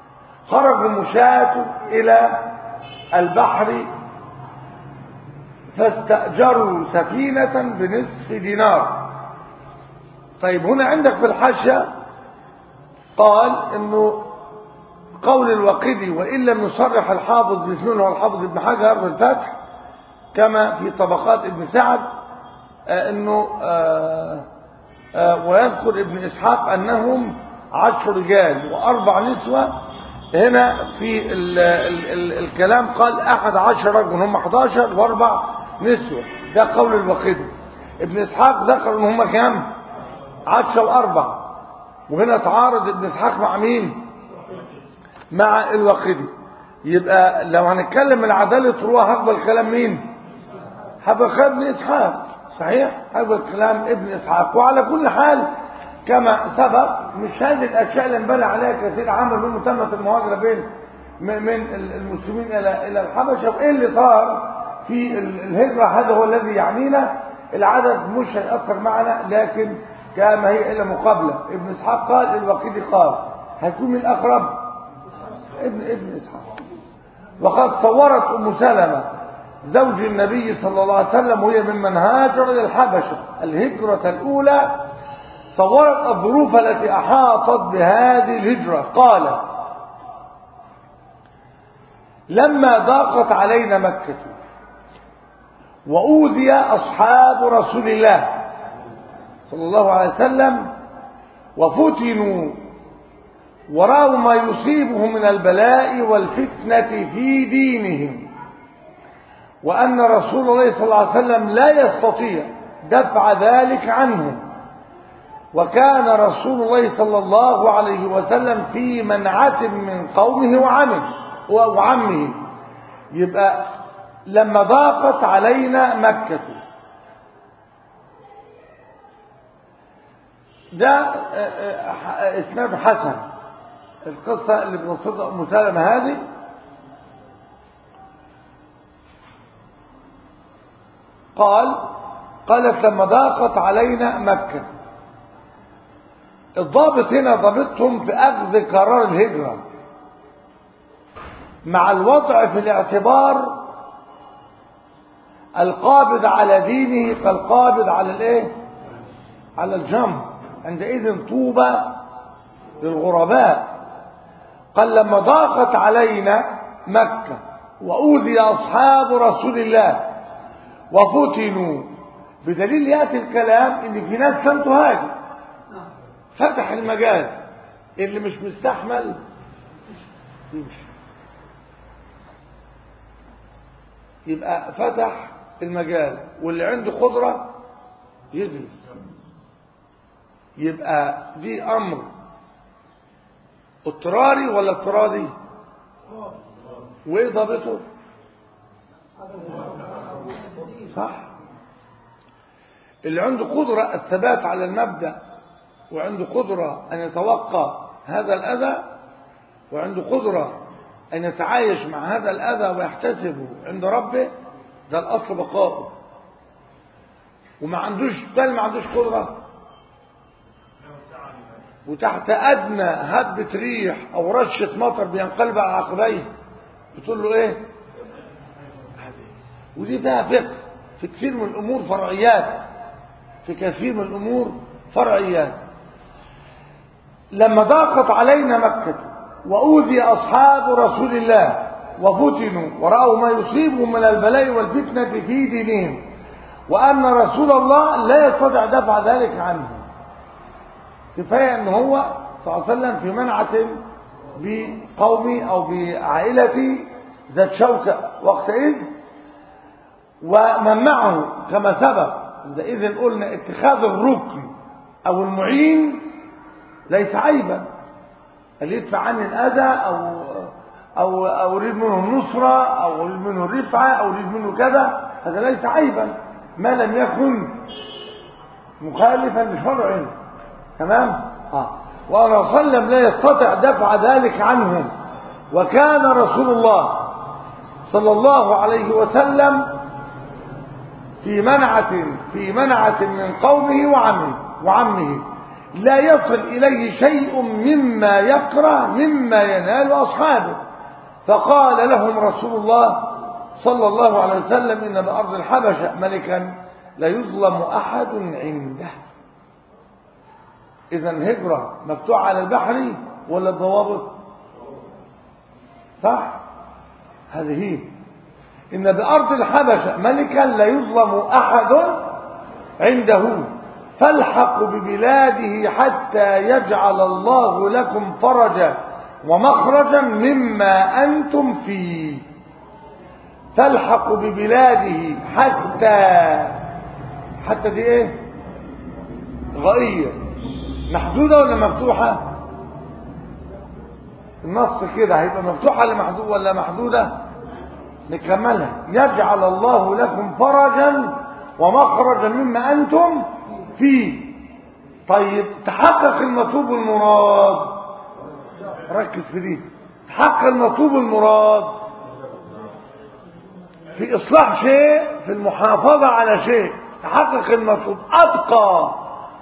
[SPEAKER 1] خرجوا مشاة إلى البحر فاستأجروا سفينة بنصف دينار طيب هنا عندك في الحاشية قال انه قول الوقدي وإن لم يصرح الحافظ باسمه والحافظ ابن حجر في الفتح كما في طبقات ابن سعد آه انه آه آه ويذكر ابن اسحاق انهم عشر رجال واربع نسوة هنا في ال ال ال الكلام قال احد عشر رجل هم 11 واربع نسوة ده قول الوقدي ابن اسحاق ذكر ان هم كام عشر واربع وهنا تعارض ابن اسحاق مع مين مع الوقدي يبقى لو هنتكلم العدالة رواه هقبل كلام مين هقبل كلام ابن اسحاق صحيح هقبل كلام ابن اسحاق وعلى كل حال كما سبق مش هذه الاشياء اللي انبنى عليها كثير عمل منه تمت المهاجره بين من المسلمين الى الى الحبشه وايه اللي صار في الهجره هذا هو الذي يعنينا العدد مش هيأثر معنا لكن كما هي الا مقابله ابن اسحاق قال الوقيدي قال هيكون من الاقرب ابن ابن اسحاق وقد صورت ام سلمة زوج النبي صلى الله عليه وسلم وهي ممن هاجر الى الحبشة الهجرة الاولى صورت الظروف التي احاطت بهذه الهجرة قالت لما ضاقت علينا مكة وأوذي أصحاب رسول الله صلى الله عليه وسلم وفتنوا ورأوا ما يصيبهم من البلاء والفتنة في دينهم وأن رسول الله صلى الله عليه وسلم لا يستطيع دفع ذلك عنهم وكان رسول الله صلى الله عليه وسلم في منعة من قومه وعمه وعمه يبقى لما ضاقت علينا مكة ده اسناد حسن القصة اللي بنصدق أم سلمة هذه قال قالت لما ضاقت علينا مكة الضابط هنا ضابطهم في أخذ قرار الهجرة مع الوضع في الاعتبار القابض على دينه كالقابض على الايه على الجمر عندئذ طوبى للغرباء قال لما ضاقت علينا مكة وأوذي أصحاب رسول الله وفتنوا بدليل يأتي الكلام إن في ناس لم تهاجر فتح المجال اللي مش مستحمل يمشي يبقى فتح المجال واللي عنده قدرة يجلس يبقى دي أمر اضطراري ولا اضطرادي وايه ضابطه صح اللي عنده قدرة الثبات على المبدأ وعنده قدرة أن يتوقع هذا الأذى وعنده قدرة أن يتعايش مع هذا الأذى ويحتسبه عند ربه ده الأصل بقائه وما عندوش بل ما عندوش قدرة وتحت أدنى هبة ريح أو رشة مطر بينقلب على عقبيه بتقول له إيه ودي فيها فقه في كثير من الأمور فرعيات في كثير من الأمور فرعيات لما ضاقت علينا مكة وأوذي أصحاب رسول الله وفتنوا ورأوا ما يصيبهم من البلاء والفتنة في دينهم وأن رسول الله لا يستطيع دفع ذلك عنهم كفاية أن هو صلى الله عليه وسلم في منعة بقومي أو بعائلتي ذات شوكة وقتئذ ومن معه كما سبق إذا قلنا اتخاذ الركن أو المعين ليس عيبا اللي يدفع عني الأذى أو أو أو أريد منه النصرة أو أريد منه الرفعة أو أريد منه كذا هذا ليس عيبا ما لم يكن مخالفا لشرع تمام اه وأنا صلى الله عليه وسلم لا يستطيع دفع ذلك عنهم وكان رسول الله صلى الله عليه وسلم في منعة في منعة من قومه وعمه وعمه لا يصل إليه شيء مما يكره مما ينال أصحابه فقال لهم رسول الله صلى الله عليه وسلم إن بأرض الحبشة ملكا لا يظلم أحد عنده إذا الهجرة مفتوحة على البحر ولا الضوابط صح هذه هي إن بأرض الحبشة ملكا لا يظلم أحد عنده فالحقوا ببلاده حتى يجعل الله لكم فرجا ومخرجا مما أنتم فيه تلحق ببلاده حتى حتى دي ايه غائية محدودة ولا مفتوحة النص كده هيبقى مفتوحة ولا محدودة ولا محدودة نكملها يجعل الله لكم فرجا ومخرجا مما أنتم فيه طيب تحقق المطلوب المراد ركز في دي تحقق المطلوب المراد في إصلاح شيء في المحافظة على شيء تحقق المطلوب أبقى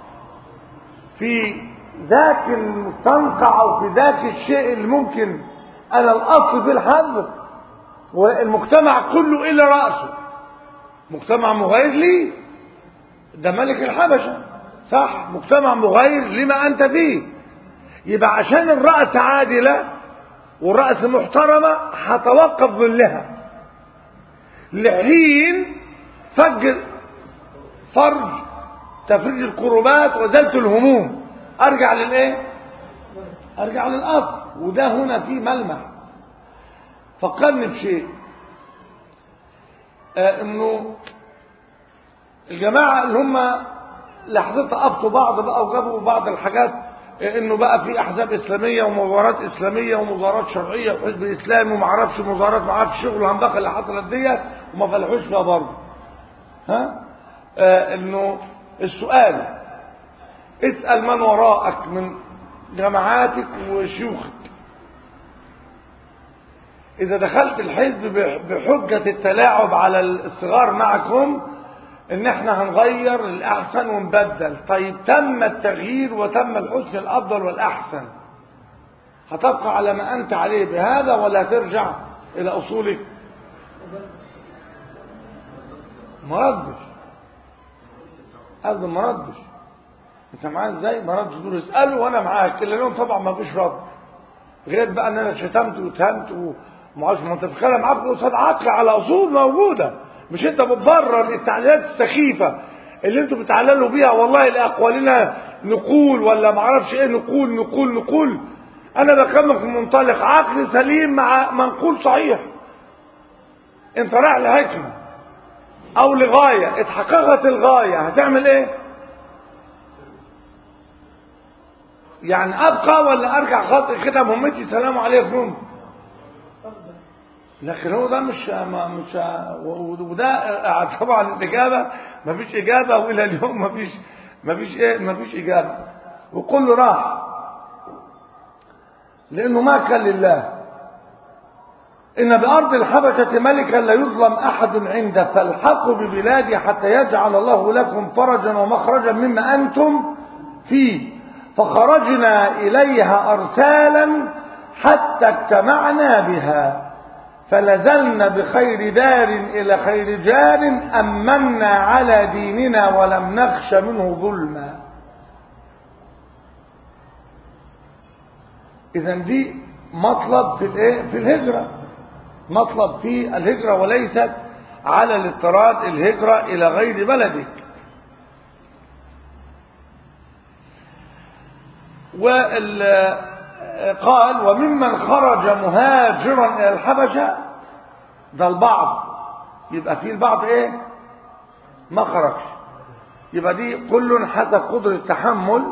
[SPEAKER 1] في ذاك المستنقع أو في ذاك الشيء اللي ممكن أنا الأصل في الحظ والمجتمع كله إلى رأسه مجتمع مغاير لي ده ملك الحبشة صح مجتمع مغاير لما أنت فيه يبقى عشان الرأس عادلة والرأس محترمة هتوقف ظلها لحين فجر فرج تفريج الكربات وزالة الهموم ارجع للايه ارجع للاصل وده هنا في ملمح فكرني بشيء آه انه الجماعة اللي هم لحظتها قبطوا بعض بقى وجابوا بعض الحاجات انه بقى في احزاب اسلاميه ومظاهرات اسلاميه ومظاهرات شرعيه وحزب اسلامي وما اعرفش مظاهرات ما اعرفش شغل الهنبقه اللي حصلت ديت وما فلحوش فيها برضه ها آه انه السؤال اسال من وراءك من جماعاتك وشيوخك اذا دخلت الحزب بحجه التلاعب على الصغار معكم ان احنا هنغير الاحسن ونبدل طيب تم التغيير وتم الحسن الافضل والاحسن هتبقى على ما انت عليه بهذا ولا ترجع الى اصولك ما ردش قال ما ردش انت معايا ازاي ما ردش دول اساله وانا معاك الا لهم طبعا ما فيش رد غير بقى ان انا شتمت واتهمت وما ما انت بتتكلم معاك قصاد عقل على اصول موجوده مش انت بتبرر التعليلات السخيفة اللي انتوا بتعللوا بيها والله لاقوالنا نقول ولا معرفش ايه نقول نقول نقول انا بكلمك من منطلق عقل سليم مع منقول صحيح انت رايح لحكمة او لغاية اتحققت الغاية هتعمل ايه يعني ابقى ولا ارجع خط كده مهمتي سلام عليكم لكن هو ده مش مش وده طبعا الاجابه ما فيش اجابه والى اليوم ما فيش ما فيش ايه ما فيش اجابه وكله راح لانه ما كان لله ان بارض الحبشه ملكا لا يظلم احد عنده فالحقوا ببلادي حتى يجعل الله لكم فرجا ومخرجا مما انتم فيه فخرجنا اليها ارسالا حتى اجتمعنا بها فلزلنا بخير دار إلى خير جار أمنا على ديننا ولم نخش منه ظلما إذا دي مطلب في الايه في الهجرة مطلب في الهجرة وليست على الاضطراد الهجرة إلى غير بلدك وال قال وممن خرج مهاجرا الى الحبشه ده البعض يبقى في البعض ايه ما خرجش يبقى دي كل حسب قدر التحمل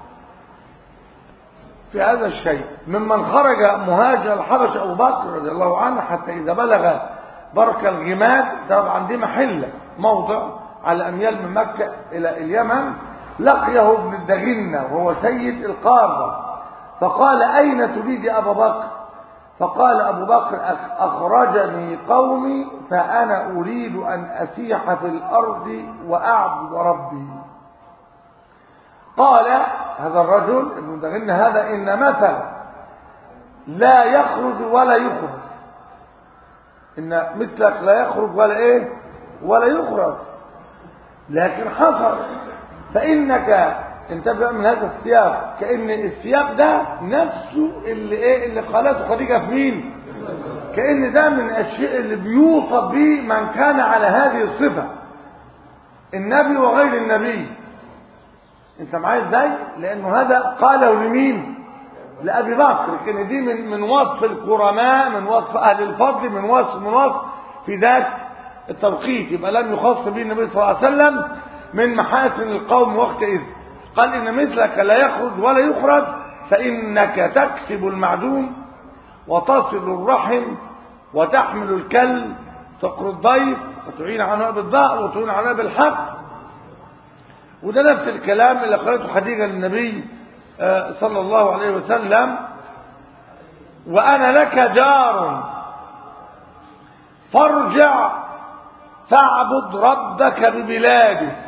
[SPEAKER 1] في هذا الشيء ممن خرج مهاجر الحبشه ابو بكر رضي الله عنه حتى اذا بلغ برك الغماد طبعا دي محله موضع على اميال من مكه الى اليمن لقيه ابن الدغنه وهو سيد القاره فقال أين تريد أبا بكر فقال أبو بكر أخرجني قومي فأنا أريد أن أسيح في الأرض وأعبد ربي قال هذا الرجل ابن دغن هذا إن مثل لا يخرج ولا يخرج ان مثلك لا يخرج ولا ايه ولا يخرج لكن حصل فانك انتبه من هذا السياق كان السياق ده نفسه اللي ايه اللي قالته خديجه في مين كان ده من الشيء اللي بيوصف به من كان على هذه الصفه النبي وغير النبي انت معايا ازاي لانه هذا قاله لمين لابي بكر كان دي من من وصف الكرماء من وصف اهل الفضل من وصف من وصف في ذات التوقيت يبقى لم يخص به النبي صلى الله عليه وسلم من محاسن القوم وقتئذ قال ان مثلك لا يخرج ولا يخرج فانك تكسب المعدوم وتصل الرحم وتحمل الكل تقر الضيف وتعين على بالضاء وتعين على بالحق وده نفس الكلام اللي قالته خديجه للنبي صلى الله عليه وسلم وانا لك جار فارجع فاعبد ربك ببلادك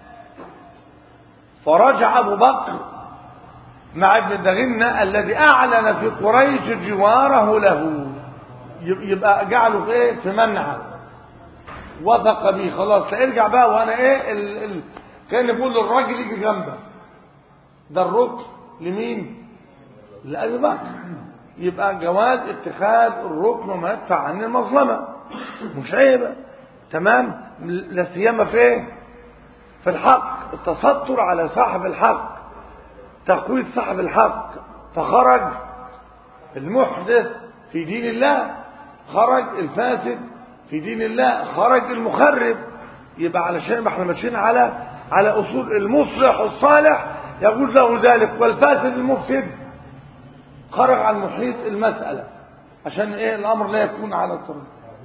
[SPEAKER 1] فرجع ابو بكر مع ابن دغنة الذي اعلن في قريش جواره له يبقى جعله في ايه في منعه وثق به خلاص ارجع بقى وانا ايه ال... ال... كان يقول للراجل يجي جنبك ده الركن لمين لأبي بكر يبقى جواز اتخاذ الركن وما يدفع عن المظلمة مش عيبة تمام لا سيما في ايه في الحق التستر على صاحب الحق تقويض صاحب الحق فخرج المحدث في دين الله خرج الفاسد في دين الله خرج المخرب يبقى علشان احنا ماشيين على على اصول المصلح الصالح يجوز له ذلك والفاسد المفسد خرج عن محيط المسألة عشان ايه الامر لا يكون على الطريق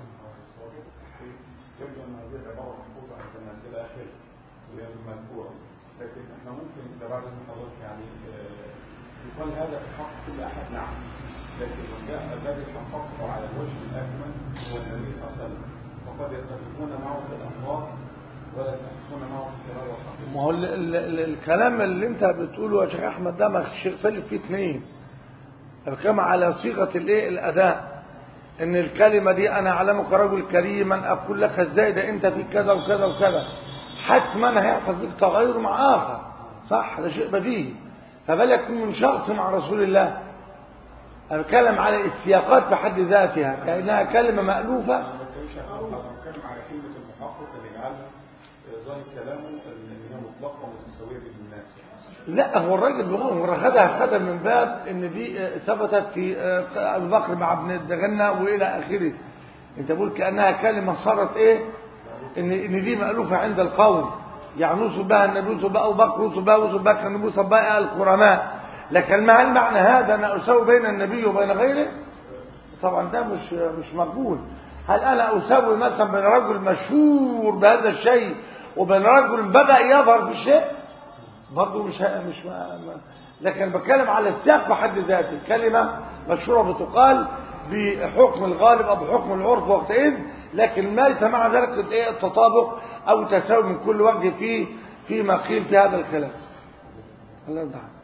[SPEAKER 2] يبدو ان هذه العباره محفوظه عند الناس الى اخره وهي المذكوره لكن احنا ممكن اذا بعد اذن حضرتك يعني آه، يقال هذا في حق كل احد نعم لكن من جاء الذي حققه على الوجه الاكمل هو النبي صلى الله عليه وسلم وقد يتفقون معه في الامراض ولا يتفقون معه في القراءه والحقيقه
[SPEAKER 1] ما هو ال ال ال الكلام اللي انت بتقوله يا شيخ احمد ده ما الشيخ سالف فيه اثنين كما على صيغه الايه الاداء ان الكلمه دي انا اعلمك رجل كريما اقول لك ازاي ده انت فيك كذا وكذا وكذا حتما هيحصل فيك تغير مع اخر صح ده شيء بديهي فبالك من شخص مع رسول الله انا بتكلم على السياقات في حد ذاتها كانها كلمه مالوفه
[SPEAKER 2] انا ما بتكلمش عن المحقق انا بتكلم على كلمه المحقق اللي جعلها آه، ظاهر كلامه ان هي مطلقه ومتساويه بين الناس
[SPEAKER 1] لا هو الراجل هو خدها خدها من باب ان دي آه، ثبتت في آه، ابو بكر مع ابن الدغنة والى اخره انت بقول كانها كلمه صارت ايه ان ان دي مالوفه عند القوم يعني وصف بها النبي وصف بها ابو بكر وصف بها وصف بها النبي وصف بها القرماء لكن ما هل معنى هذا انا اساوي بين النبي وبين غيره طبعا ده مش مش مقبول هل انا اساوي مثلا بين رجل مشهور بهذا الشيء وبين رجل بدا يظهر في الشيء برضه مش مش ما ما لكن بتكلم على السياق بحد ذاته كلمه مشهوره بتقال بحكم الغالب او بحكم العرف وقتئذ لكن ليس مع ذلك الايه التطابق او تساوي من كل وجه في فيما قيل في هذا الكلام الله يرضى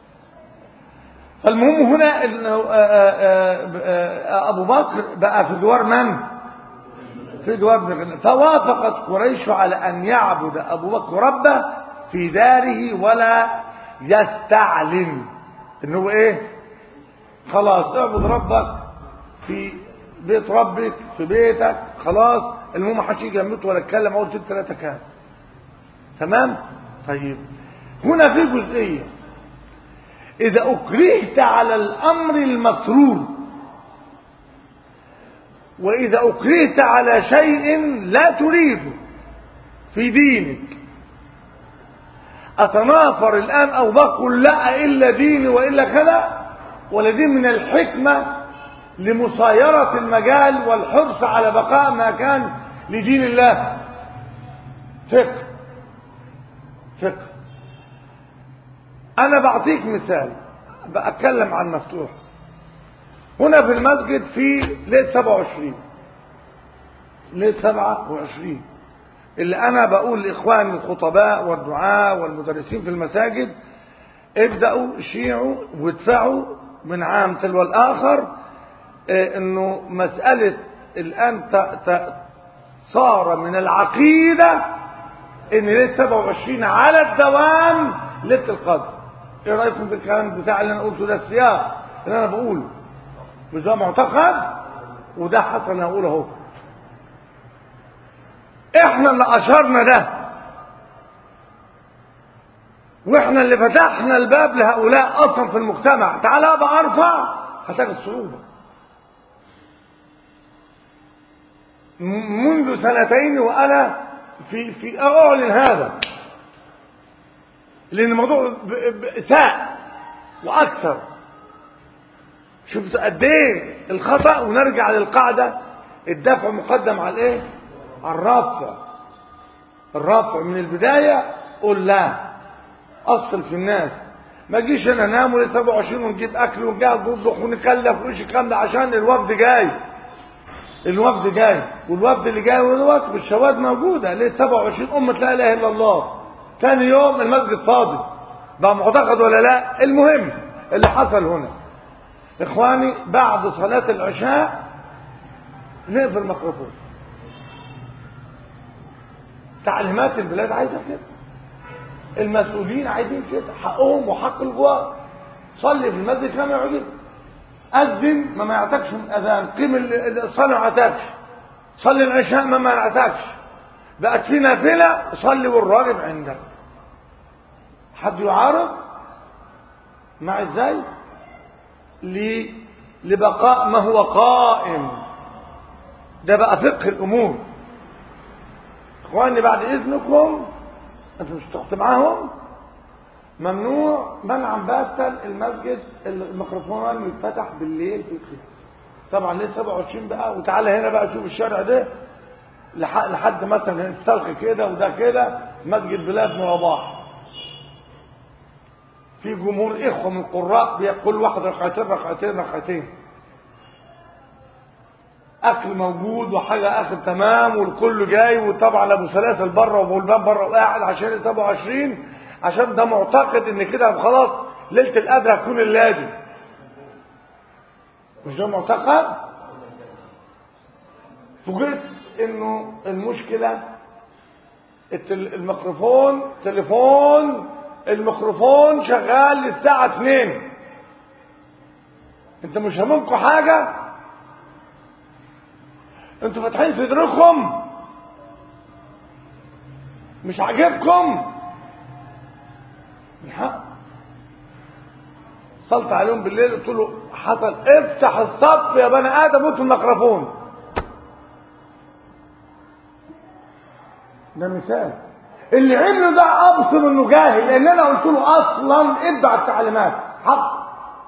[SPEAKER 1] فالمهم هنا انه آه، آه، آه، ابو بكر بقى في دوار من في دوار ابن غنم فوافقت قريش على ان يعبد ابو بكر ربه في داره ولا يستعلن ان هو ايه خلاص اعبد ربك في بيت ربك في بيتك خلاص المهم ما حدش يجي جنبك ولا يتكلم اول ست ثلاثه كام تمام طيب هنا في جزئيه إذا أكرهت على الأمر المسرور وإذا أكرهت على شيء لا تريده في دينك أتنافر الآن أو بقول لا إلا ديني وإلا كذا ولا دي من الحكمة لمصايرة المجال والحرص على بقاء ما كان لدين الله فقه فقه أنا بعطيك مثال بأتكلم عن مفتوح هنا في المسجد في ليلة 27 ليلة 27 اللي أنا بقول لإخواني الخطباء والدعاء والمدرسين في المساجد ابدأوا شيعوا وادفعوا من عام تلو الآخر اه إنه مسألة الآن ت... ت... صار من العقيدة ان ليله 27 على الدوام ليله القدر ايه رايكم في الكلام بتاع اللي انا قلته ده السياق اللي انا بقوله مش ده معتقد وده حصل انا هقوله اهو احنا اللي اشرنا ده واحنا اللي فتحنا الباب لهؤلاء اصلا في المجتمع تعال ابقى ارفع هتجد صعوبه منذ سنتين وانا في في اعلن هذا لان الموضوع ساء واكثر شفت قد ايه الخطا ونرجع للقاعده الدفع مقدم على الايه على الرفع الرفع من البدايه قول لا اصل في الناس ما جيش انا انام ولي 27 ونجيب اكل ونجهز ونطبخ ونكلف وإيش الكلام ده عشان الوفد جاي الوفد جاي والوفد اللي جاي والوفد والشواذ موجوده ليه 27 امه لا اله الا الله ثاني يوم المسجد فاضي بقى معتقد ولا لا المهم اللي حصل هنا اخواني بعد صلاه العشاء نقفل الميكروفون تعليمات البلاد عايزه كده المسؤولين عايزين كده حقهم وحق الجوار صلي في المسجد كما يعجبك أذن ما ما يعتكش من أذان قيم الصلاة ما يعتكش صلي العشاء ما ما يعتكش بقت في نافلة صلي والراغب عندك حد يعارض مع ازاي ل... لبقاء ما هو قائم ده بقى فقه الأمور اخواني بعد إذنكم انتوا مش تحت معاهم ممنوع منعا باتا المسجد الميكروفون يتفتح بالليل في الخير طبعا ليه 27 بقى وتعالى هنا بقى شوف الشارع ده لحد مثلا السلق كده وده كده مسجد بلاد مرباح في جمهور اخوه من القراء بيقول واحد ركعتين ركعتين ركعتين اكل موجود وحاجه اخر تمام والكل جاي وطبعا ابو سلاسل بره وابو الباب بره وقاعد عشان 27 عشان ده معتقد ان كده خلاص ليله القدر هتكون اللادي مش ده معتقد فوجئت انه المشكله الميكروفون تليفون الميكروفون شغال للساعه 2 انت مش هممكم حاجه انتوا فاتحين صدركم مش عاجبكم الحق صلت عليهم بالليل قلت له حصل افتح الصف يا بني ادم وانتوا الميكروفون ده مثال اللي عمله ده ابصر انه جاهل لان انا قلت له اصلا اتبع التعليمات حق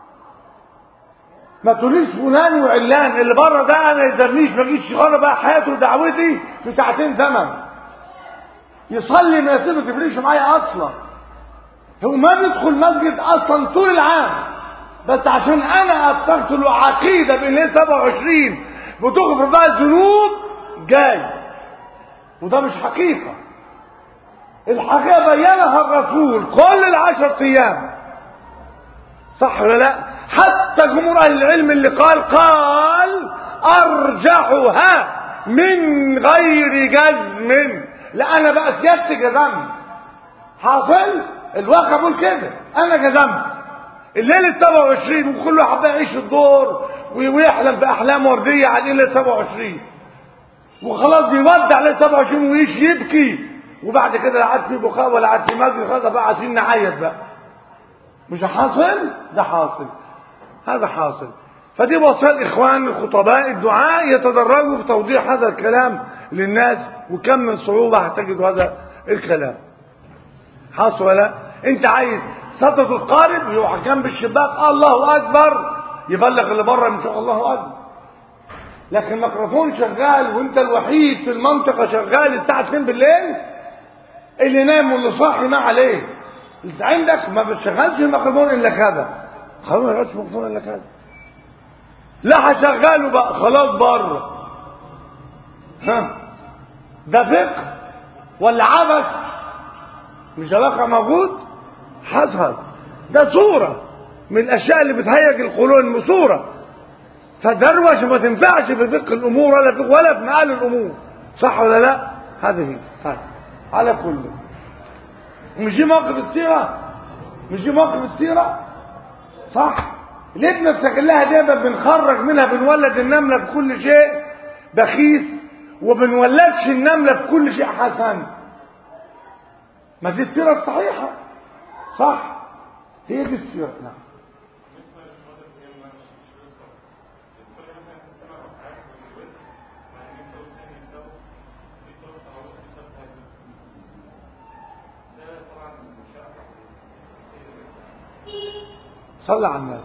[SPEAKER 1] ما تقوليش فلان وعلان اللي بره ده انا يزرنيش ما اجيش غير بقى حياته ودعوتي في ساعتين زمن يصلي ما يصير ما تفرقش معايا اصلا هو ما بيدخل مسجد اصلا طول العام بس عشان انا اتخذت له عقيده بان 27 بتغفر بقى الذنوب جاي وده مش حقيقه الحقيقه بينها الرسول كل العشر ايام صح ولا لا حتى جمهور اهل العلم اللي قال قال ارجحها من غير جزم لا انا بقى سيادتي جزمت حاصل الواقع بيقول كده انا جزمت الليله 27 وكل واحد بقى يعيش الدور ويحلم باحلام ورديه على الليله 27 وخلاص بيودع ليله 27 ويعيش يبكي وبعد كده لا عاد في بكاء ولا عاد في مجد خلاص بقى عايزين نعيط بقى مش حاصل ده حاصل هذا حاصل فدي وصايا الاخوان الخطباء الدعاء يتدرجوا في توضيح هذا الكلام للناس وكم من صعوبه هتجد هذا الكلام حاصل ولا انت عايز صدق القارب يروح جنب الشباك الله اكبر يبلغ اللي بره ان شاء الله اكبر لكن الميكروفون شغال وانت الوحيد في المنطقه شغال الساعه 2 بالليل اللي نام واللي صاحي ما عليه انت عندك ما بتشغلش الميكروفون الا كذا خلاص ما يشغلش الميكروفون الا كذا لا هشغله بقى خلاص بره ها ده فقه ولا عبث مش ده واقع موجود حصل ده صورة من الأشياء اللي بتهيج القولون صورة فدروشه ما تنفعش في فقه الامور ولا في ولا في معالي الامور صح ولا لا هذه هي طيب على كل مش دي موقف السيره مش دي موقف السيره صح ليه بنستغلها دايما بنخرج منها بنولد النمله في كل شيء بخيس وبنولدش النمله في كل شيء حسن ما دي السيره الصحيحه صح هي دي السيره نعم صلى على النبي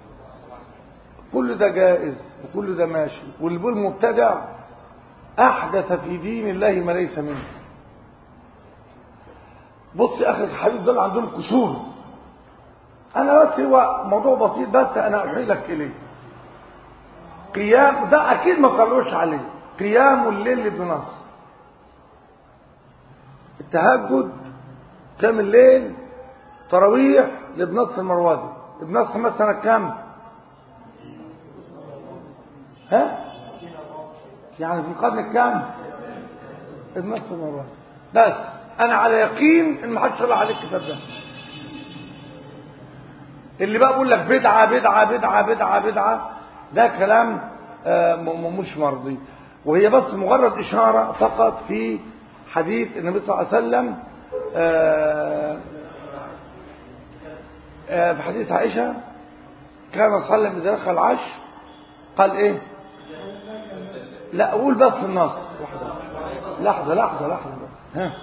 [SPEAKER 1] كل ده جائز وكل ده ماشي واللي بيقول مبتدع احدث في دين الله ما ليس منه بص يا اخي الحبيب دول عندهم كسور انا بس هو موضوع بسيط بس انا احيلك اليه قيام ده اكيد ما طلعوش عليه قيام الليل بنص التهجد قيام الليل تراويح لابن المروزي ابن مثلا كام ها يعني في القرن الكام ابن المروزي بس انا على يقين ان ما حدش طلع عليك الكتاب ده اللي بقى بيقول لك بدعه بدعه بدعه بدعه بدعه ده كلام آه مش مرضي وهي بس مجرد اشاره فقط في حديث النبي صلى الله عليه وسلم آه في حديث عائشة كان صلى الله عليه وسلم إذا دخل العشر قال إيه لا أقول بس النص لحظة لحظة لحظة ها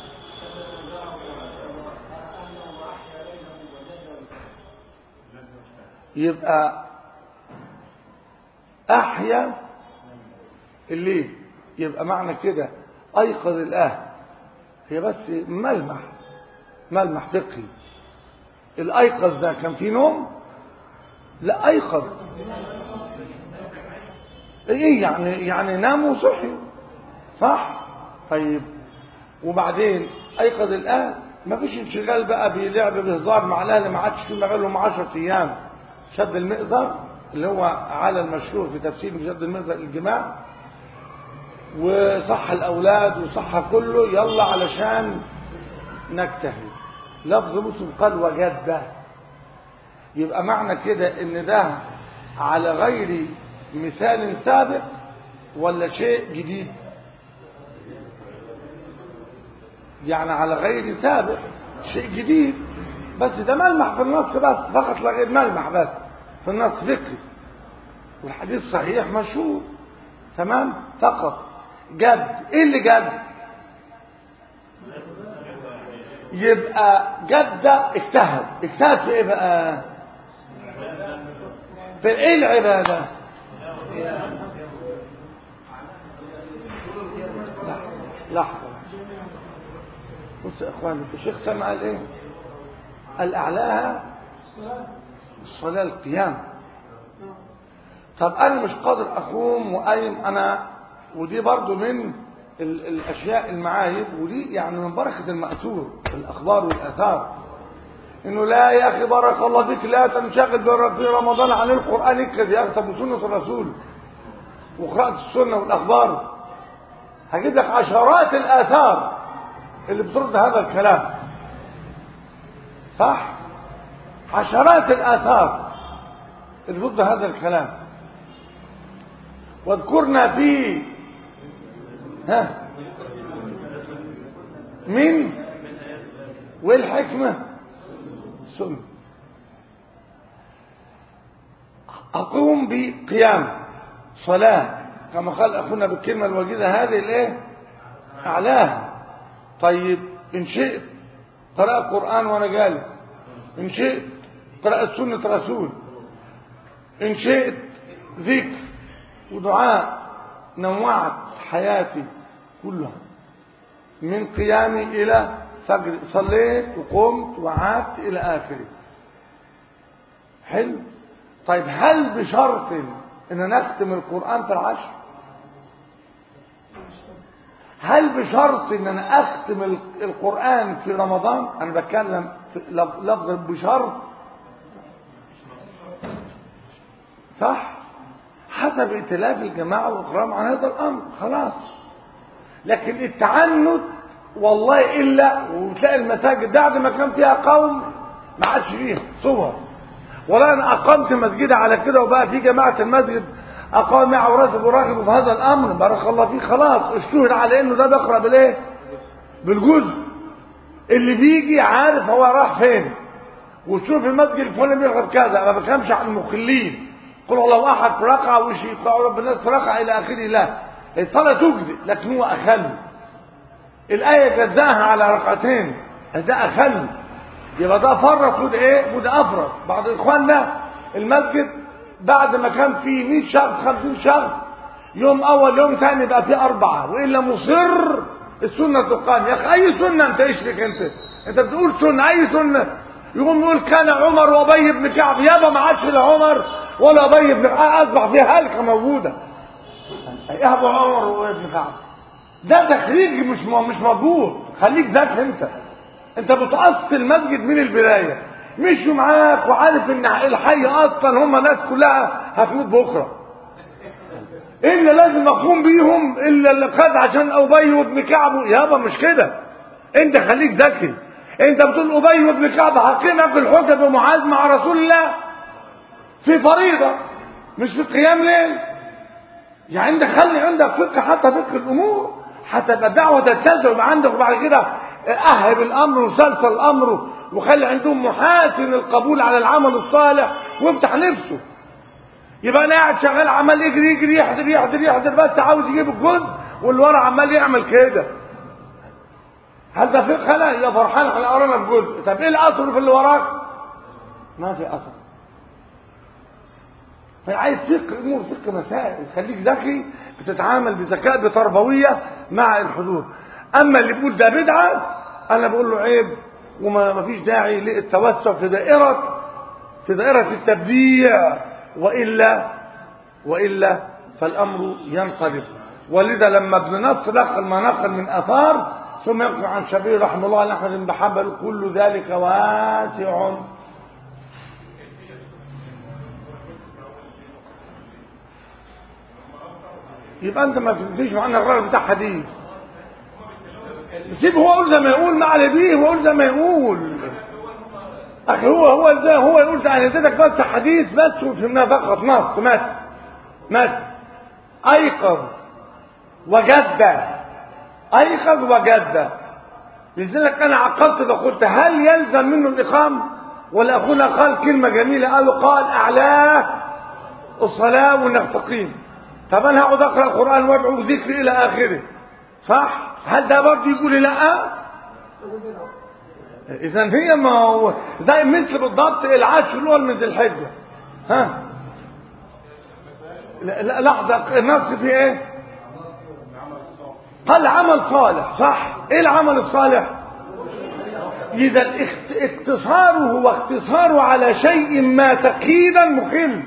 [SPEAKER 1] يبقى أحيا الليل يبقى معنى كده أيقظ الأهل هي بس ملمح ملمح فقهي الايقظ ده كان فيه نوم لا ايقظ ايه يعني يعني نام وصحي صح طيب وبعدين ايقظ الاهل ما فيش انشغال بقى بلعب بهزار مع الاهل ما عادش في مجالهم 10 ايام شد المئزر اللي هو على المشهور في تفسير شد المئزر الجماع وصح الاولاد وصح كله يلا علشان نجتهد لفظ مسلم قال وجد يبقى معنى كده ان ده على غير مثال سابق ولا شيء جديد يعني على غير سابق شيء جديد بس ده ملمح في النص بس فقط لا غير ملمح بس في النص فكري والحديث صحيح مشهور تمام فقط جد ايه اللي جد يبقى جد اجتهد اجتهد في ايه بقى في ايه العبادة لحظة بص يا اخواني الشيخ سمع قال ايه قال اعلاها الصلاة القيام طب انا مش قادر اقوم وقايم انا ودي برضو من الاشياء المعايب ودي يعني من بركه الماثور الاخبار والاثار انه لا يا اخي بارك الله فيك لا تنشغل في رمضان عن القران اكد يا اخي طب وسنه الرسول وقراءه السنه والاخبار هجيب لك عشرات الاثار اللي بترد هذا الكلام صح عشرات الاثار اللي ضد هذا الكلام واذكرنا في ها من والحكمة سنة أقوم بقيام صلاة كما قال أخونا بالكلمة الوجيزة هذه الإيه أعلاها طيب إن شئت قراءة قرآن وأنا جالس إن شئت قراءة سنة رسول إن شئت ذكر ودعاء نوعت حياتي كلها من قيامي إلى فجر صليت وقمت وعدت إلى آخره حلو طيب هل بشرط ان نختم القرآن في العشر هل بشرط ان انا اختم القرآن في رمضان انا بتكلم في لفظ بشرط صح حسب ائتلاف الجماعة والإقرام عن هذا الأمر خلاص لكن التعنت والله إلا وتلاقي المساجد بعد ما كان فيها قوم ما عادش فيها صور ولا أنا أقمت مسجد على كده وبقى في جماعة المسجد أقام معه وراتب وراغب في هذا الأمر بارك الله فيه خلاص اشتهر على إنه ده بيقرأ بالإيه؟ بالجزء اللي بيجي عارف هو راح فين وشوف المسجد الفلاني بيقرأ كذا ما بكلمش عن المخلين قل الله أحد في ركعة وش يقرأ رب الناس في ركعة إلى آخره لا الصلاة تجزئ لكن هو أخل الآية جزاها على ركعتين ده أخل يبقى ده فرط وده إيه وده أفرط بعض إخواننا المسجد بعد ما كان فيه 100 شخص 50 شخص يوم أول يوم ثاني بقى فيه أربعة وإلا مصر السنة تقام يا أخي أي سنة أنت اشرك أنت أنت بتقول سنة أي سنة يقوم يقول كان عمر وأبي بن كعب يابا ما عادش لا عمر ولا أبي بن كعب أصبح فيها هلكة موجودة إيه أبو عمر وابن كعب ده تخريج مش مش مضبوط خليك ذاك أنت أنت بتأصل المسجد من البداية مشوا معاك وعارف ان الحي اصلا هم ناس كلها هتموت بكره الا لازم اقوم بيهم الا اللي خد عشان ابي وابن كعب يابا مش كده انت خليك ذكي انت بتقول ابي وابن كعب هقيمك الحجه بمعاذ مع رسول الله في فريضه مش في قيام ليل يعني انت خلي عندك فقه حتى فقه الامور حتى يبقى الدعوه تتسع يبقى عندك وبعد كده اهب الامر وسلسل الامر وخلي عندهم محاسن القبول على العمل الصالح وافتح نفسه يبقى انا قاعد شغال عمال يجري يجري يحضر يحضر يحضر بس عاوز يجيب الجزء واللي ورا عمال يعمل كده هل ده فقه لا يا فرحان احنا قرانا الجزء طب ايه الاثر في اللي وراك ما في اثر فعايز فقه امور فقه مسائل خليك ذكي بتتعامل بذكاء بتربويه مع الحدود اما اللي بيقول ده بدعه انا بقول له عيب وما فيش داعي للتوسع في دائره في دائره التبديع والا والا فالامر ينقلب ولذا لما ابن نصر نقل ما نقل من اثار ثم يقول عن شبير رحمه الله عن احمد بن حنبل كل ذلك واسع يبقى انت ما فهمتش معنى الراجل بتاع حديث سيبه هو يقول زي ما يقول ما عليه بيه هو يقول زي ما يقول اخي هو هو زي هو يقول انا اديتك بس حديث بس وفهمناه فقط نص مات مات ايقظ وجد ايقظ وجد لذلك انا عقبت فقلت هل يلزم منه الاقام ولا اخونا قال كلمه جميله قالوا قال اعلاه الصلاه وانك تقيم طب انا هقعد اقرا قران وادعو بذكر الى اخره صح هل ده برضه يقول لي لا اذا هي ما هو زي مثل بالضبط العشر الاول من ذي الحجه ها لا لحظه النص في ايه قال عمل صالح صح ايه العمل الصالح اذا اقتصاره واقتصاره على شيء ما تقييدا مخل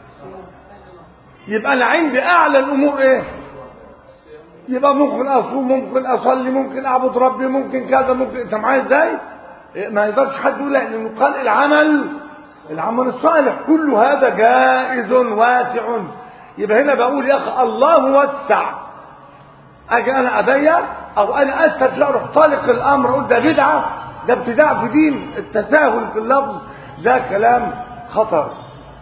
[SPEAKER 1] يبقى انا عندي اعلى الامور ايه يبقى ممكن اصوم ممكن اصلي ممكن اعبد ربي ممكن كذا ممكن انت معايا ازاي ما يقدرش حد يقول لانه قال العمل العمل الصالح كل هذا جائز واسع يبقى هنا بقول يا اخي الله وسع اجي انا اضيق او انا استرجع اروح طالق الامر اقول ده بدعه ده ابتداع في دين التساهل في اللفظ ده كلام خطر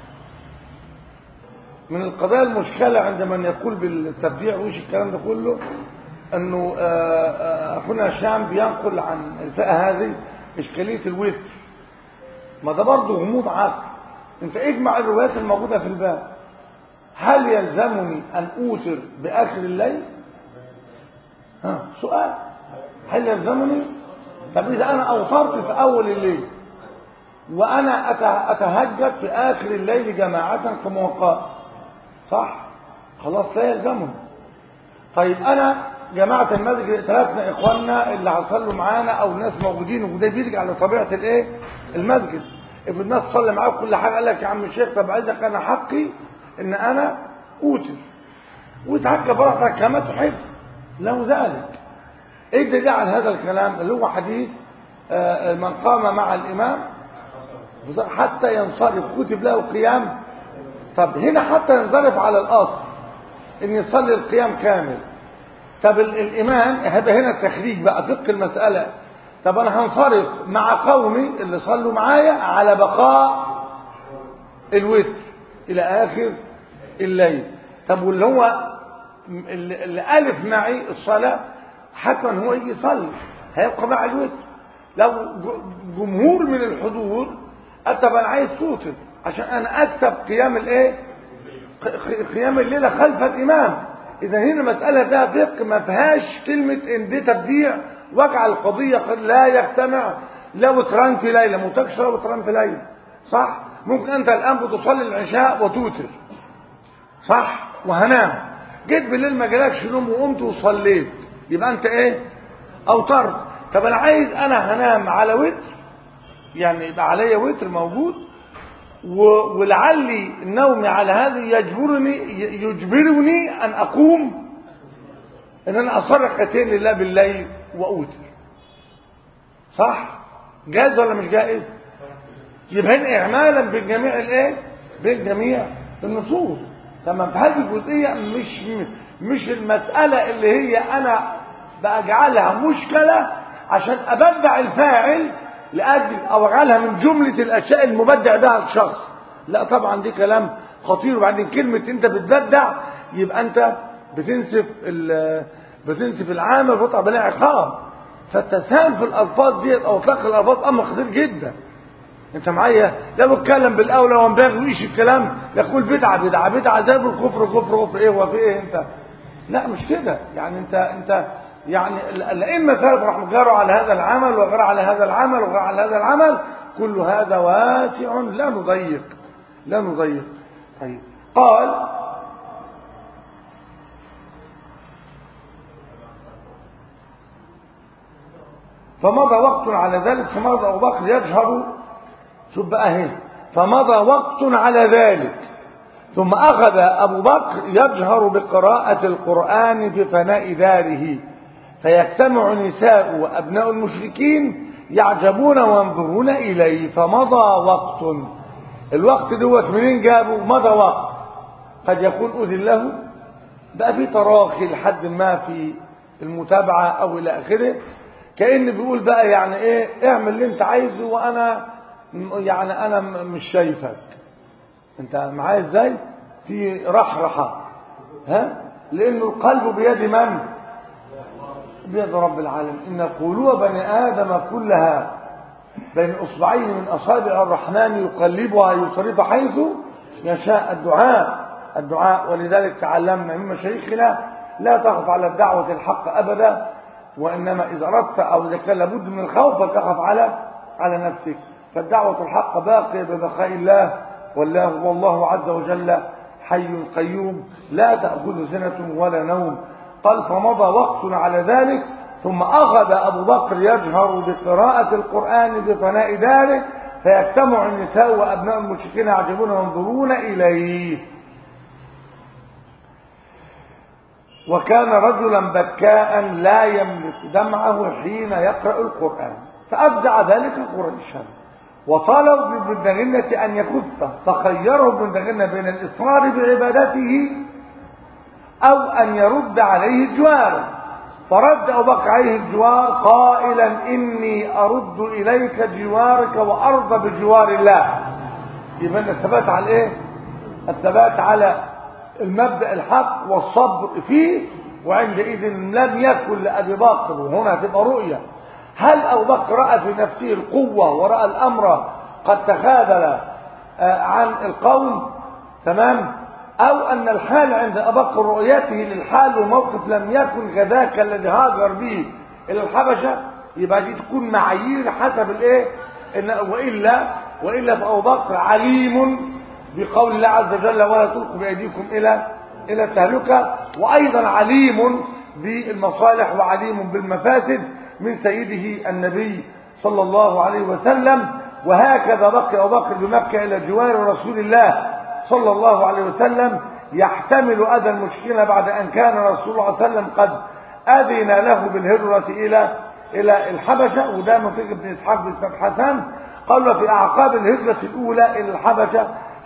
[SPEAKER 1] من القضايا المشكلة عند من يقول بالتبديع وش الكلام ده كله انه اخونا هشام بينقل عن الفئة هذه اشكالية الوتر ما ده برضه غموض عقل انت اجمع الروايات الموجودة في الباب هل يلزمني ان اوتر باخر الليل ها سؤال هل يلزمني طب اذا انا اوترت في اول الليل وانا اتهجد في اخر الليل جماعة في موقع صح خلاص لا يلزمهم طيب انا جماعة المسجد ثلاثنا اخواننا اللي هيصلوا معانا او ناس موجودين وده بيرجع لطبيعة الايه المسجد افرض الناس صلى معاك كل حاجة قال لك يا عم الشيخ طب عايزك انا حقي ان انا اوتر وتعكى براحتك كما تحب له ذلك ايه الدليل على هذا الكلام اللي هو حديث آه من قام مع الامام حتى ينصرف كتب له قيام طب هنا حتى ننصرف على الأصل إن يصلي القيام كامل طب ال- الإمام هذا هنا التخريج بقى فقه المسألة طب أنا هنصرف مع قومي اللي صلوا معايا على بقاء الوتر إلى آخر الليل طب واللي هو اللي اللي ألف معي الصلاة حتما هو يجي يصلي هيبقى مع الوتر لو ج- جمهور من الحضور قال طب أنا عايز توتر عشان أنا أكسب قيام الإيه؟ ق- ق- قيام الليلة خلف الإمام إذا هنا مسألة فيها فقه ما فيهاش كلمة إن دي تبديع واجعل القضية قد لا يجتمع لا وتران في ليلة متكش لا وتران في ليلة صح؟ ممكن أنت الآن بتصلي العشاء وتوتر صح؟ وهنام جيت بالليل ما جالكش نوم وقمت وصليت يبقى أنت إيه؟ أوترت طب أنا عايز أنا هنام على وتر يعني يبقى عليا وتر موجود و- ولعلي نومي على هذا يجبرني ي- يجبرني ان اقوم ان انا اصلي ركعتين لله بالليل واوتر صح جائز ولا مش جائز يبقى هنا اعمالا بالجميع الايه بالجميع النصوص تمام في هذه الجزئيه مش مش المساله اللي هي انا بجعلها مشكله عشان ابدع الفاعل لاجل او اجعلها من جمله الاشياء المبدع بها الشخص لا طبعا دي كلام خطير وبعدين كلمه انت بتبدع يبقى انت بتنسف ال- بتنسف العامل وتطلع بلا عقاب فالتساهل في الالفاظ ديت او اطلاق الالفاظ امر خطير جدا انت معايا لو اتكلم بالاولى وانبغي وايش الكلام يقول بدعه بدعه بدعه زي الكفر كفر كفر ايه وفي ايه انت لا مش كده يعني انت انت يعني ال- الائمه سلف رحمه جروا على هذا العمل وغير على هذا العمل وغير على هذا العمل كل هذا واسع لا نضيق لا نضيق طيب قال فمضى وقت على ذلك فمضى أبو بكر يجهر شوف بقى هنا فمضى وقت على ذلك ثم أخذ أبو بكر يجهر بقراءة القرآن في فناء داره فيجتمع نساء وأبناء المشركين يعجبون وينظرون إليه فمضى وقت الوقت دوت منين جابوا مضى وقت قد يكون أذن له بقى في تراخي لحد ما في المتابعة أو إلى آخره كأن بيقول بقى يعني إيه اعمل اللي أنت عايزه وأنا يعني أنا م- مش شايفك أنت معايا إزاي في رحرحة ها لأنه القلب بيد من بيد رب العالمين إن قلوب بني آدم كلها بين إصبعين من أصابع الرحمن يقلبها يصرف حيث يشاء الدعاء الدعاء ولذلك تعلمنا من مشايخنا لا تخف على الدعوة الحق أبدا وإنما إذا أردت أو إذا كان لابد من الخوف فتخف على على نفسك فالدعوة الحق باقية ببقاء الله والله والله عز وجل حي قيوم لا تأخذ سنة ولا نوم قال فمضى وقت على ذلك ثم أخذ أبو بكر يجهر بقراءة القرآن بفناء داره فيجتمع النساء وأبناء المشركين يعجبون وينظرون إليه وكان رجلا بكاء لا يملك دمعه حين يقرأ القرآن فأفزع ذلك قريشا وطلب لابن دغنة أن يكفه فخيره ابن دغنة بين الإصرار بعبادته أو أن يرد عليه جواره فرد أبو بكر عليه الجوار قائلا إني أرد إليك جوارك وأرضى بجوار الله يبقى الثبات على إيه؟ الثبات على المبدأ الحق والصبر فيه وعندئذ لم يكن لأبي بكر وهنا هتبقى رؤية هل أبو بكر رأى في نفسه القوة ورأى الأمر قد تخاذل آه، عن القوم تمام أو أن الحال عند أبي بكر رؤيته للحال والموقف لم يكن كذاك الذي هاجر به إلى الحبشة يبقى دي تكون معايير حسب الإيه إن وإلا وإلا فأبو بكر عليم بقول الله عز وجل ولا تلقوا بأيديكم إلى إلى التهلكة وأيضا عليم بالمصالح وعليم بالمفاسد من سيده النبي صلى الله عليه وسلم وهكذا بقي أبو بكر بمكة إلى جوار رسول الله صلى الله عليه وسلم يحتمل أذى المشكلة بعد أن كان رسول الله صلى الله عليه وسلم قد أذن له بالهجرة إلى إلى الحبشة وده منطق ابن إسحاق بن حسن قال في أعقاب الهجرة الأولى إلى الحبشة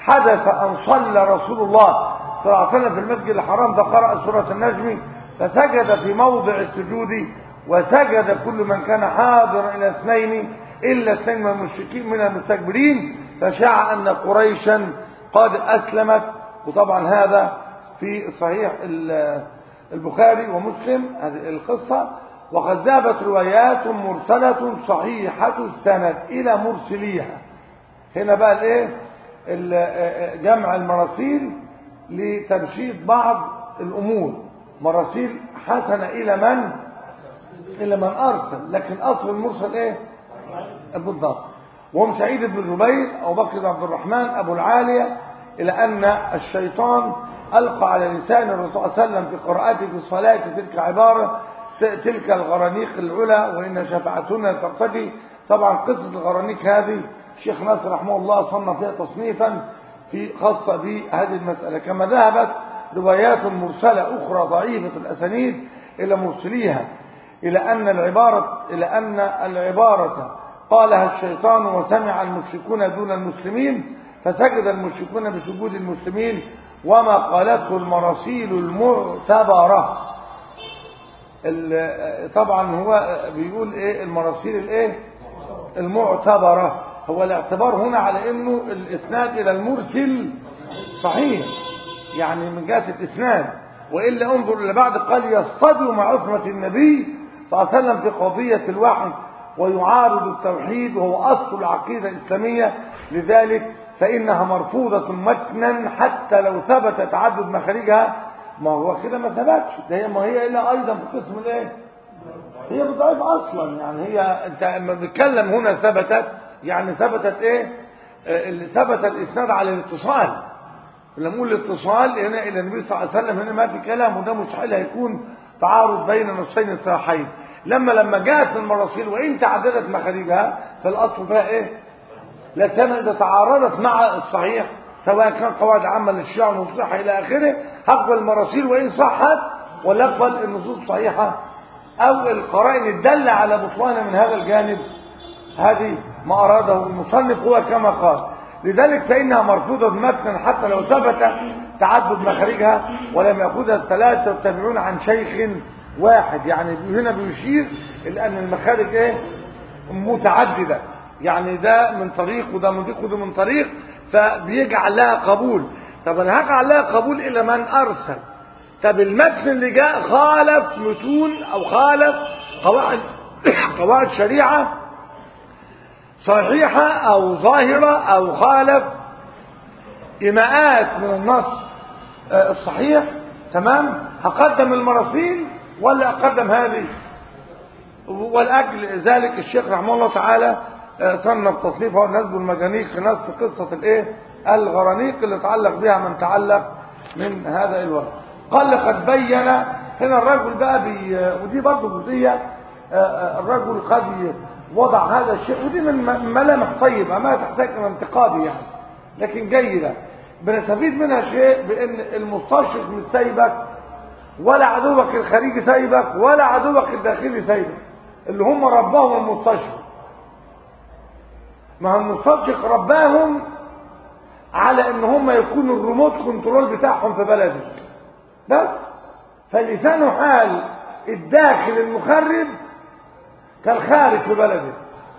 [SPEAKER 1] حدث أن صلى رسول الله صلى الله عليه وسلم في المسجد الحرام فقرأ سورة النجم فسجد في موضع السجود وسجد كل من كان حاضرا إلى اثنين إلا اثنين من المشركين من المستكبرين فشاع أن قريشا قد أسلمت وطبعا هذا في صحيح البخاري ومسلم هذه القصة وقد ذهبت روايات مرسلة صحيحة السند إلى مرسليها هنا بقى الايه جمع المراسيل لترشيد بعض الأمور مراسيل حسنة إلى من إلى من أرسل لكن أصل المرسل إيه بالضبط وهم سعيد بن جبير أو بكر بن عبد الرحمن أبو العالية إلى أن الشيطان ألقى على لسان الرسول صلى الله عليه وسلم في قراءته في الصلاة تلك عبارة تلك الغرانيق العلا وإن شفاعتنا ترتدي طبعا قصة الغرانيق هذه الشيخ ناصر رحمه الله صنف فيها تصنيفا في خاصة بهذه المسألة كما ذهبت روايات مرسلة أخرى ضعيفة الأسانيد إلى مرسليها إلى أن العبارة إلى أن العبارة قالها الشيطان وسمع المشركون دون المسلمين فسجد المشركون بسجود المسلمين وما قالته المراسيل المعتبرة طبعا هو بيقول ايه المراسيل الايه المعتبرة هو الاعتبار هنا على انه الاسناد الى المرسل صحيح يعني من جهة الاسناد وإلا انظر إلى بعد قال يصطدم مع عصمة النبي صلى الله عليه وسلم في قضية الوحي ويعارض التوحيد وهو أصل العقيدة الإسلامية لذلك فإنها مرفوضة متنا حتى لو ثبت تعدد مخارجها ما هو كده ما ثبتش ده هي ما هي إلا أيضا في قسم الإيه هي بضعيف أصلا يعني هي أنت لما بتتكلم هنا ثبتت يعني ثبتت إيه اللي ثبت الإسناد على الاتصال لما نقول الاتصال هنا إلى النبي صلى الله عليه وسلم هنا ما في كلام وده مستحيل هيكون تعارض بين نصين الصحيحين لما لما جاءت المراسيل وإن تعددت مخارجها فالأصل فيها إيه لا سنة إذا تعارضت مع الصحيح سواء كان قواعد عامة للشيعة والصحة إلى آخره هقبل المراسيل وإن صحت ولا أقبل النصوص الصحيحة أو القرائن الدالة على بطلان من هذا الجانب هذه ما أراده المصنف هو كما قال لذلك فإنها مرفوضة متنا حتى لو ثبت تعدد مخارجها ولم يأخذها الثلاثة والتابعون عن شيخ واحد يعني هنا بيشير إلى أن المخارج إيه متعددة يعني ده من طريق وده من طريق وده من طريق فبيجعل لها قبول طب انا هجعل لها قبول الى من ارسل طب المتن اللي جاء خالف متون او خالف قواعد قواعد شريعه صحيحه او ظاهره او خالف ايماءات من النص الصحيح تمام هقدم المراسيل ولا اقدم هذه ولاجل ذلك الشيخ رحمه الله تعالى صنف تصنيفها النسب المجانيق في نص قصة الايه الغرانيق اللي تعلق بها من تعلق من هذا الوقت قال لقد بين هنا الرجل بقى بي ودي برضه جزئية الرجل قد وضع هذا الشيء ودي من ملامح طيبة ما تحتاج الى انتقادي يعني لكن جيدة بنستفيد منها شيء بان المستشرق مش سايبك ولا عدوك الخارجي سايبك ولا عدوك الداخلي سايبك اللي هم ربهم المستشرق ما هو المستشرق رباهم على ان هم يكونوا الريموت كنترول بتاعهم في بلده بس فلسانه حال الداخل المخرب كالخارج في بلده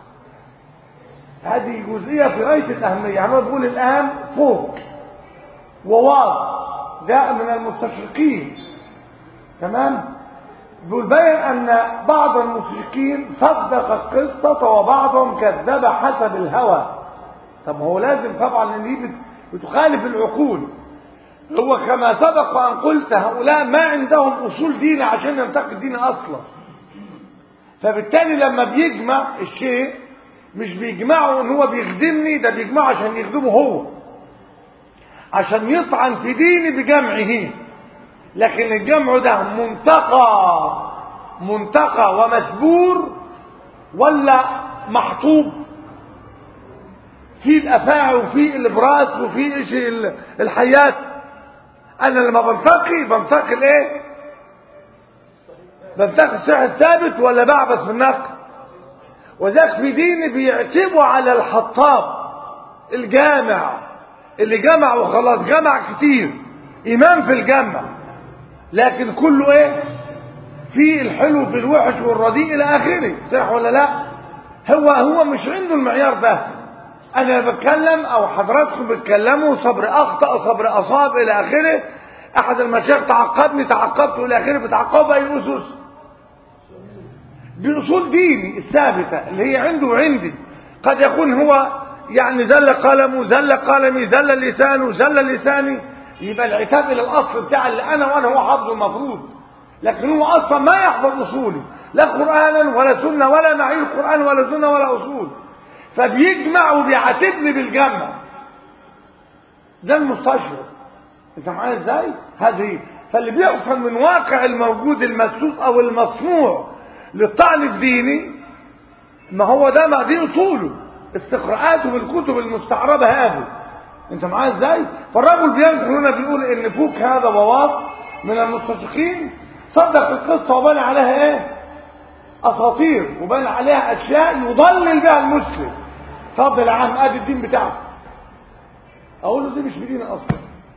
[SPEAKER 1] هذه جزئية في غاية الأهمية يعني هو بيقول الآن فوق وواضح جاء من المستشرقين تمام بيقول بين أن بعض المشركين صدق القصة وبعضهم كذب حسب الهوى طب هو لازم طبعا ان دي بتخالف العقول هو كما سبق وان قلت هؤلاء ما عندهم اصول دين عشان ينتقد الدين اصلا فبالتالي لما بيجمع الشيء مش بيجمعه ان هو بيخدمني ده بيجمعه عشان يخدمه هو عشان يطعن في ديني بجمعه لكن الجمع ده منتقى منتقى ومسبور ولا محطوب في الافاعي وفي الابراس وفي ايش الحيات انا لما بنتقي بنتقي الايه بنتقي الصحيح الثابت ولا بعبث في النقل وذاك في ديني بيعتبوا على الحطاب الجامع اللي جمع وخلاص جمع كتير إمام في الجمع لكن كله إيه في الحلو في الوحش والرديء إلى آخره صح ولا لا هو هو مش عنده المعيار ده أنا بتكلم أو حضراتكم بتكلموا صبر أخطأ صبر أصاب إلى آخره أحد المشايخ تعقبني تعقبت إلى آخره بتعقب أي أسس بأصول ديني الثابتة اللي هي عنده وعندي قد يكون هو يعني زل قلمه زل قلمي زل لسانه زل لساني يبقى العتاب الى الاصل بتاع اللي انا وانا هو حافظه المفروض لكن هو اصلا ما يحفظ اصولي لا قرانا ولا سنه ولا معايير قران ولا سنه ولا اصول فبيجمع وبيعاتبني بالجمع ده المستشرق انت معايا ازاي هذه فاللي بيحصل من واقع الموجود المدسوس او المصنوع للطعن في ديني ما هو ده ما دي اصوله استقراءاته في الكتب المستعربه هذه انت معايا ازاي فالرجل بينكر هنا بيقول ان فوك هذا بواط من المستشرقين صدق القصه وبنى عليها ايه اساطير وبنى عليها اشياء يضلل بها المسلم اتفضل يا عم ادي الدين بتاعك اقول له دي مش في دين اصلا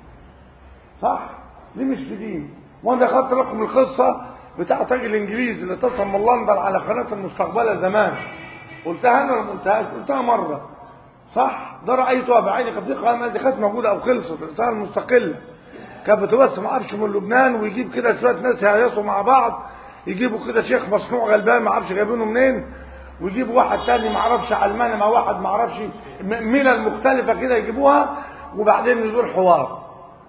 [SPEAKER 1] صح دي مش في دين وانا خدت لكم القصه بتاعت راجل انجليزي اللي اتصل من لندن على قناه المستقبله زمان قلتها انا ولا ما قلتهاش قلتها مره صح ده رايتها بعيني كانت في قناه دي كانت موجوده او خلصت الرساله المستقله كانت بتبث ما اعرفش من لبنان ويجيب كده شويه ناس يهيصوا مع بعض يجيبوا كده شيخ مصنوع غلبان ما اعرفش جايبينه منين ويجيبوا واحد تاني ما اعرفش علماني مع واحد ما اعرفش ملل مختلفه كده يجيبوها وبعدين يدور حوار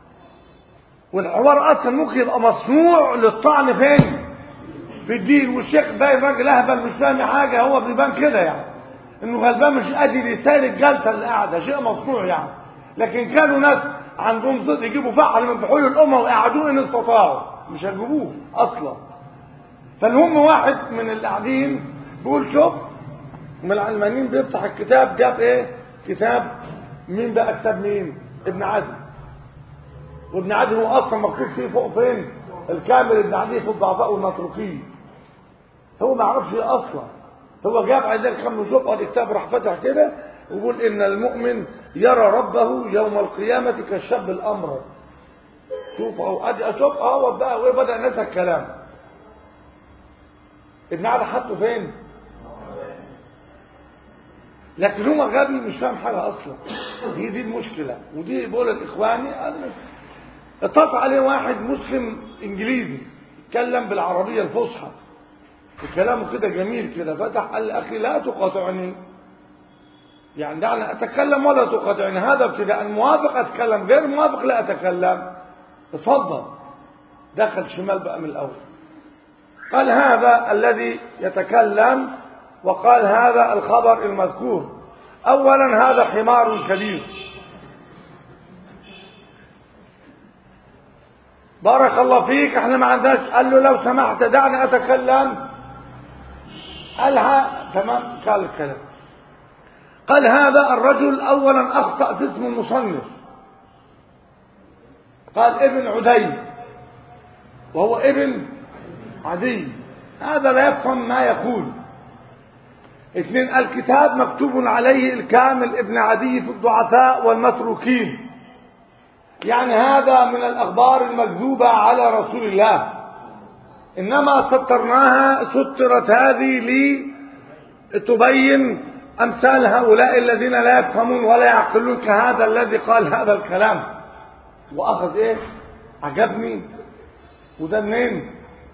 [SPEAKER 1] والحوار اصلا ممكن يبقى مصنوع للطعن فين في الدين والشيخ باين راجل اهبل مش فاهم حاجه هو بيبان كده يعني انه غلبان مش قادر يسال الجلسه اللي قاعده شيء مصنوع يعني لكن كانوا ناس عندهم صدق يجيبوا فحل من فحول الامه ويقعدوه ان استطاعوا مش هيجيبوه اصلا فالهم واحد من اللي قاعدين بيقول شوف من العلمانيين بيفتح الكتاب جاب ايه كتاب مين بقى كتاب مين ابن عدي وابن عدي هو اصلا مكتوب فيه فوق فين الكامل ابن عدي في الضعفاء والمتروكين هو ما يعرفش ايه اصلا هو جاب عندنا كم نشوف ادي كتاب راح فتح كده ويقول ان المؤمن يرى ربه يوم القيامه كالشاب الامرد شوف اهو ادي اشوف اهو بقى وايه بدا نسى الكلام ابن عدي حطه فين لكن هو غبي مش فاهم حاجه اصلا دي دي المشكله ودي بقول الاخواني اتصل عليه واحد مسلم انجليزي اتكلم بالعربيه الفصحى وكلامه كده جميل كده فتح قال لي اخي لا تقاطعني يعني دعني اتكلم ولا تقاطعني هذا ابتداء موافق اتكلم غير موافق لا اتكلم اتفضل دخل شمال بقى من الاول قال هذا الذي يتكلم وقال هذا الخبر المذكور اولا هذا حمار كبير بارك الله فيك احنا ما عندناش قال له لو سمحت دعني اتكلم قالها تمام قال الكلام قال هذا الرجل اولا اخطا في اسم المصنف قال ابن عدي وهو ابن عدي هذا لا يفهم ما يقول اثنين الكتاب مكتوب عليه الكامل ابن عدي في الضعفاء والمتروكين يعني هذا من الأخبار المكذوبة على رسول الله إنما سترناها سترت هذه لتبين أمثال هؤلاء الذين لا يفهمون ولا يعقلون كهذا الذي قال هذا الكلام وأخذ إيه عجبني وده منين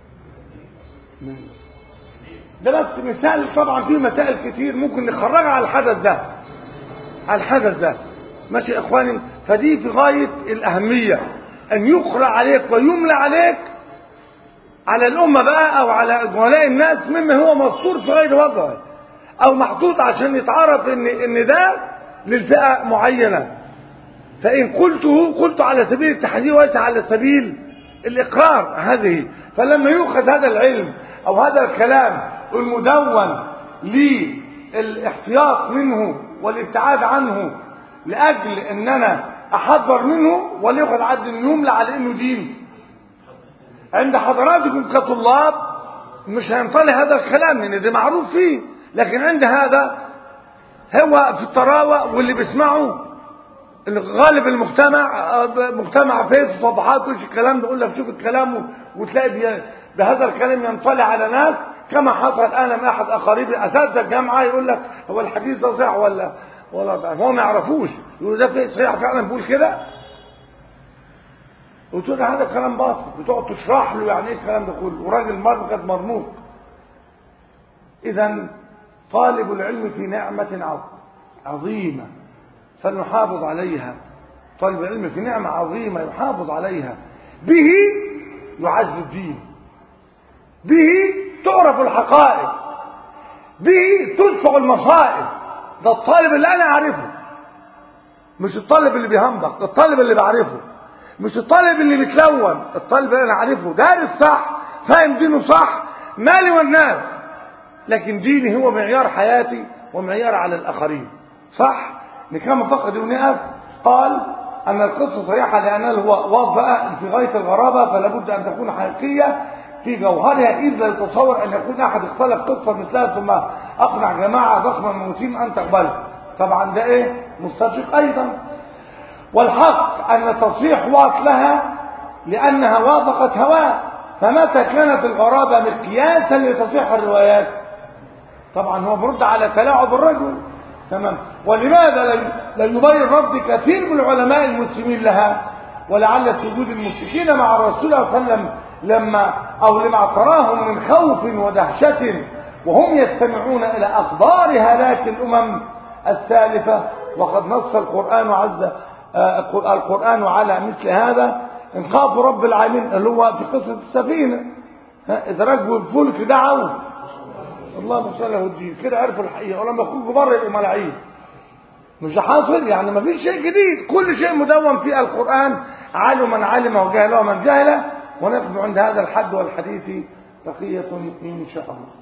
[SPEAKER 1] ده بس مثال طبعا في مسائل كتير ممكن نخرجها على الحدث ده على الحدث ده ماشي يا اخواني فدي في غاية الأهمية أن يقرأ عليك ويملى عليك على الأمة بقى أو على جهلاء الناس مما هو مسطور في غير وضعه أو محطوط عشان يتعرف إن إن ده للفئة معينة فإن قلته قلت على سبيل التحذير وليس على سبيل الإقرار هذه فلما يؤخذ هذا العلم أو هذا الكلام المدون للاحتياط منه والابتعاد عنه لأجل أن أنا أحذر منه وليأخذ عد يملى على أنه دين عند حضراتكم كطلاب مش هينطلع هذا الكلام لأن ده معروف فيه لكن عند هذا هو في الطراوة واللي بيسمعه إن غالب المجتمع آه، مجتمع فيس صفحات وش الكلام ده يقول لك شوف الكلام و- وتلاقي بي- بهذا الكلام ينطلع على ناس كما حصل انا مع احد اقاربي اساتذه الجامعه يقول لك هو الحديث ده صحيح ولا ولا ضعيف هو ما يعرفوش يقول ده في صحيح فعلا بيقول كده وتقول له هذا كلام باطل بتقعد تشرح له يعني ايه الكلام ده كله وراجل مرقد مرموق اذا طالب العلم في نعمه عظ- عظيمه فلنحافظ عليها طالب العلم في نعمة عظيمة يحافظ عليها به يعز الدين به تعرف الحقائق به تدفع المصائب ده الطالب اللي أنا أعرفه مش الطالب اللي بيهنبق ده الطالب اللي بعرفه مش الطالب اللي بيتلون الطالب اللي أنا أعرفه دارس صح فاهم دينه صح مالي والناس لكن ديني هو معيار حياتي ومعيار على الآخرين صح نكمل فقط ونقف قال أن القصة صريحة لأن هو وضع في غاية الغرابة فلا بد أن تكون حقيقية في جوهرها إذ لا يتصور أن يكون أحد اختلف قصة مثلها ثم أقنع جماعة ضخمة من المسلمين أن تقبلها طبعا ده إيه مستشرق أيضا والحق أن تصيح واصلها لأنها وافقت هواه فمتى كانت الغرابة مقياسا لتصحيح الروايات طبعا هو برد على تلاعب الرجل تمام ولماذا لا- لا يبين رفض كثير من العلماء المسلمين لها ولعل سجود المشركين مع الرسول صلى الله عليه وسلم لما او لما تراهم من خوف ودهشة وهم يستمعون الى اخبار هلاك الامم السالفة وقد نص القرآن عز آه، القرآن على مثل هذا ان خافوا رب العالمين اللي هو في قصة السفينة ها، اذا ركبوا الفلك دعوا الله مسأله الدين كده عرفوا الحقيقة ولما يخرجوا بره يبقوا ملاعين مش حاصل يعني ما فيش شيء جديد كل شيء مدون في القرآن علم من علم وجهله من جهله ونقف عند هذا الحد والحديث بقية إن شاء الله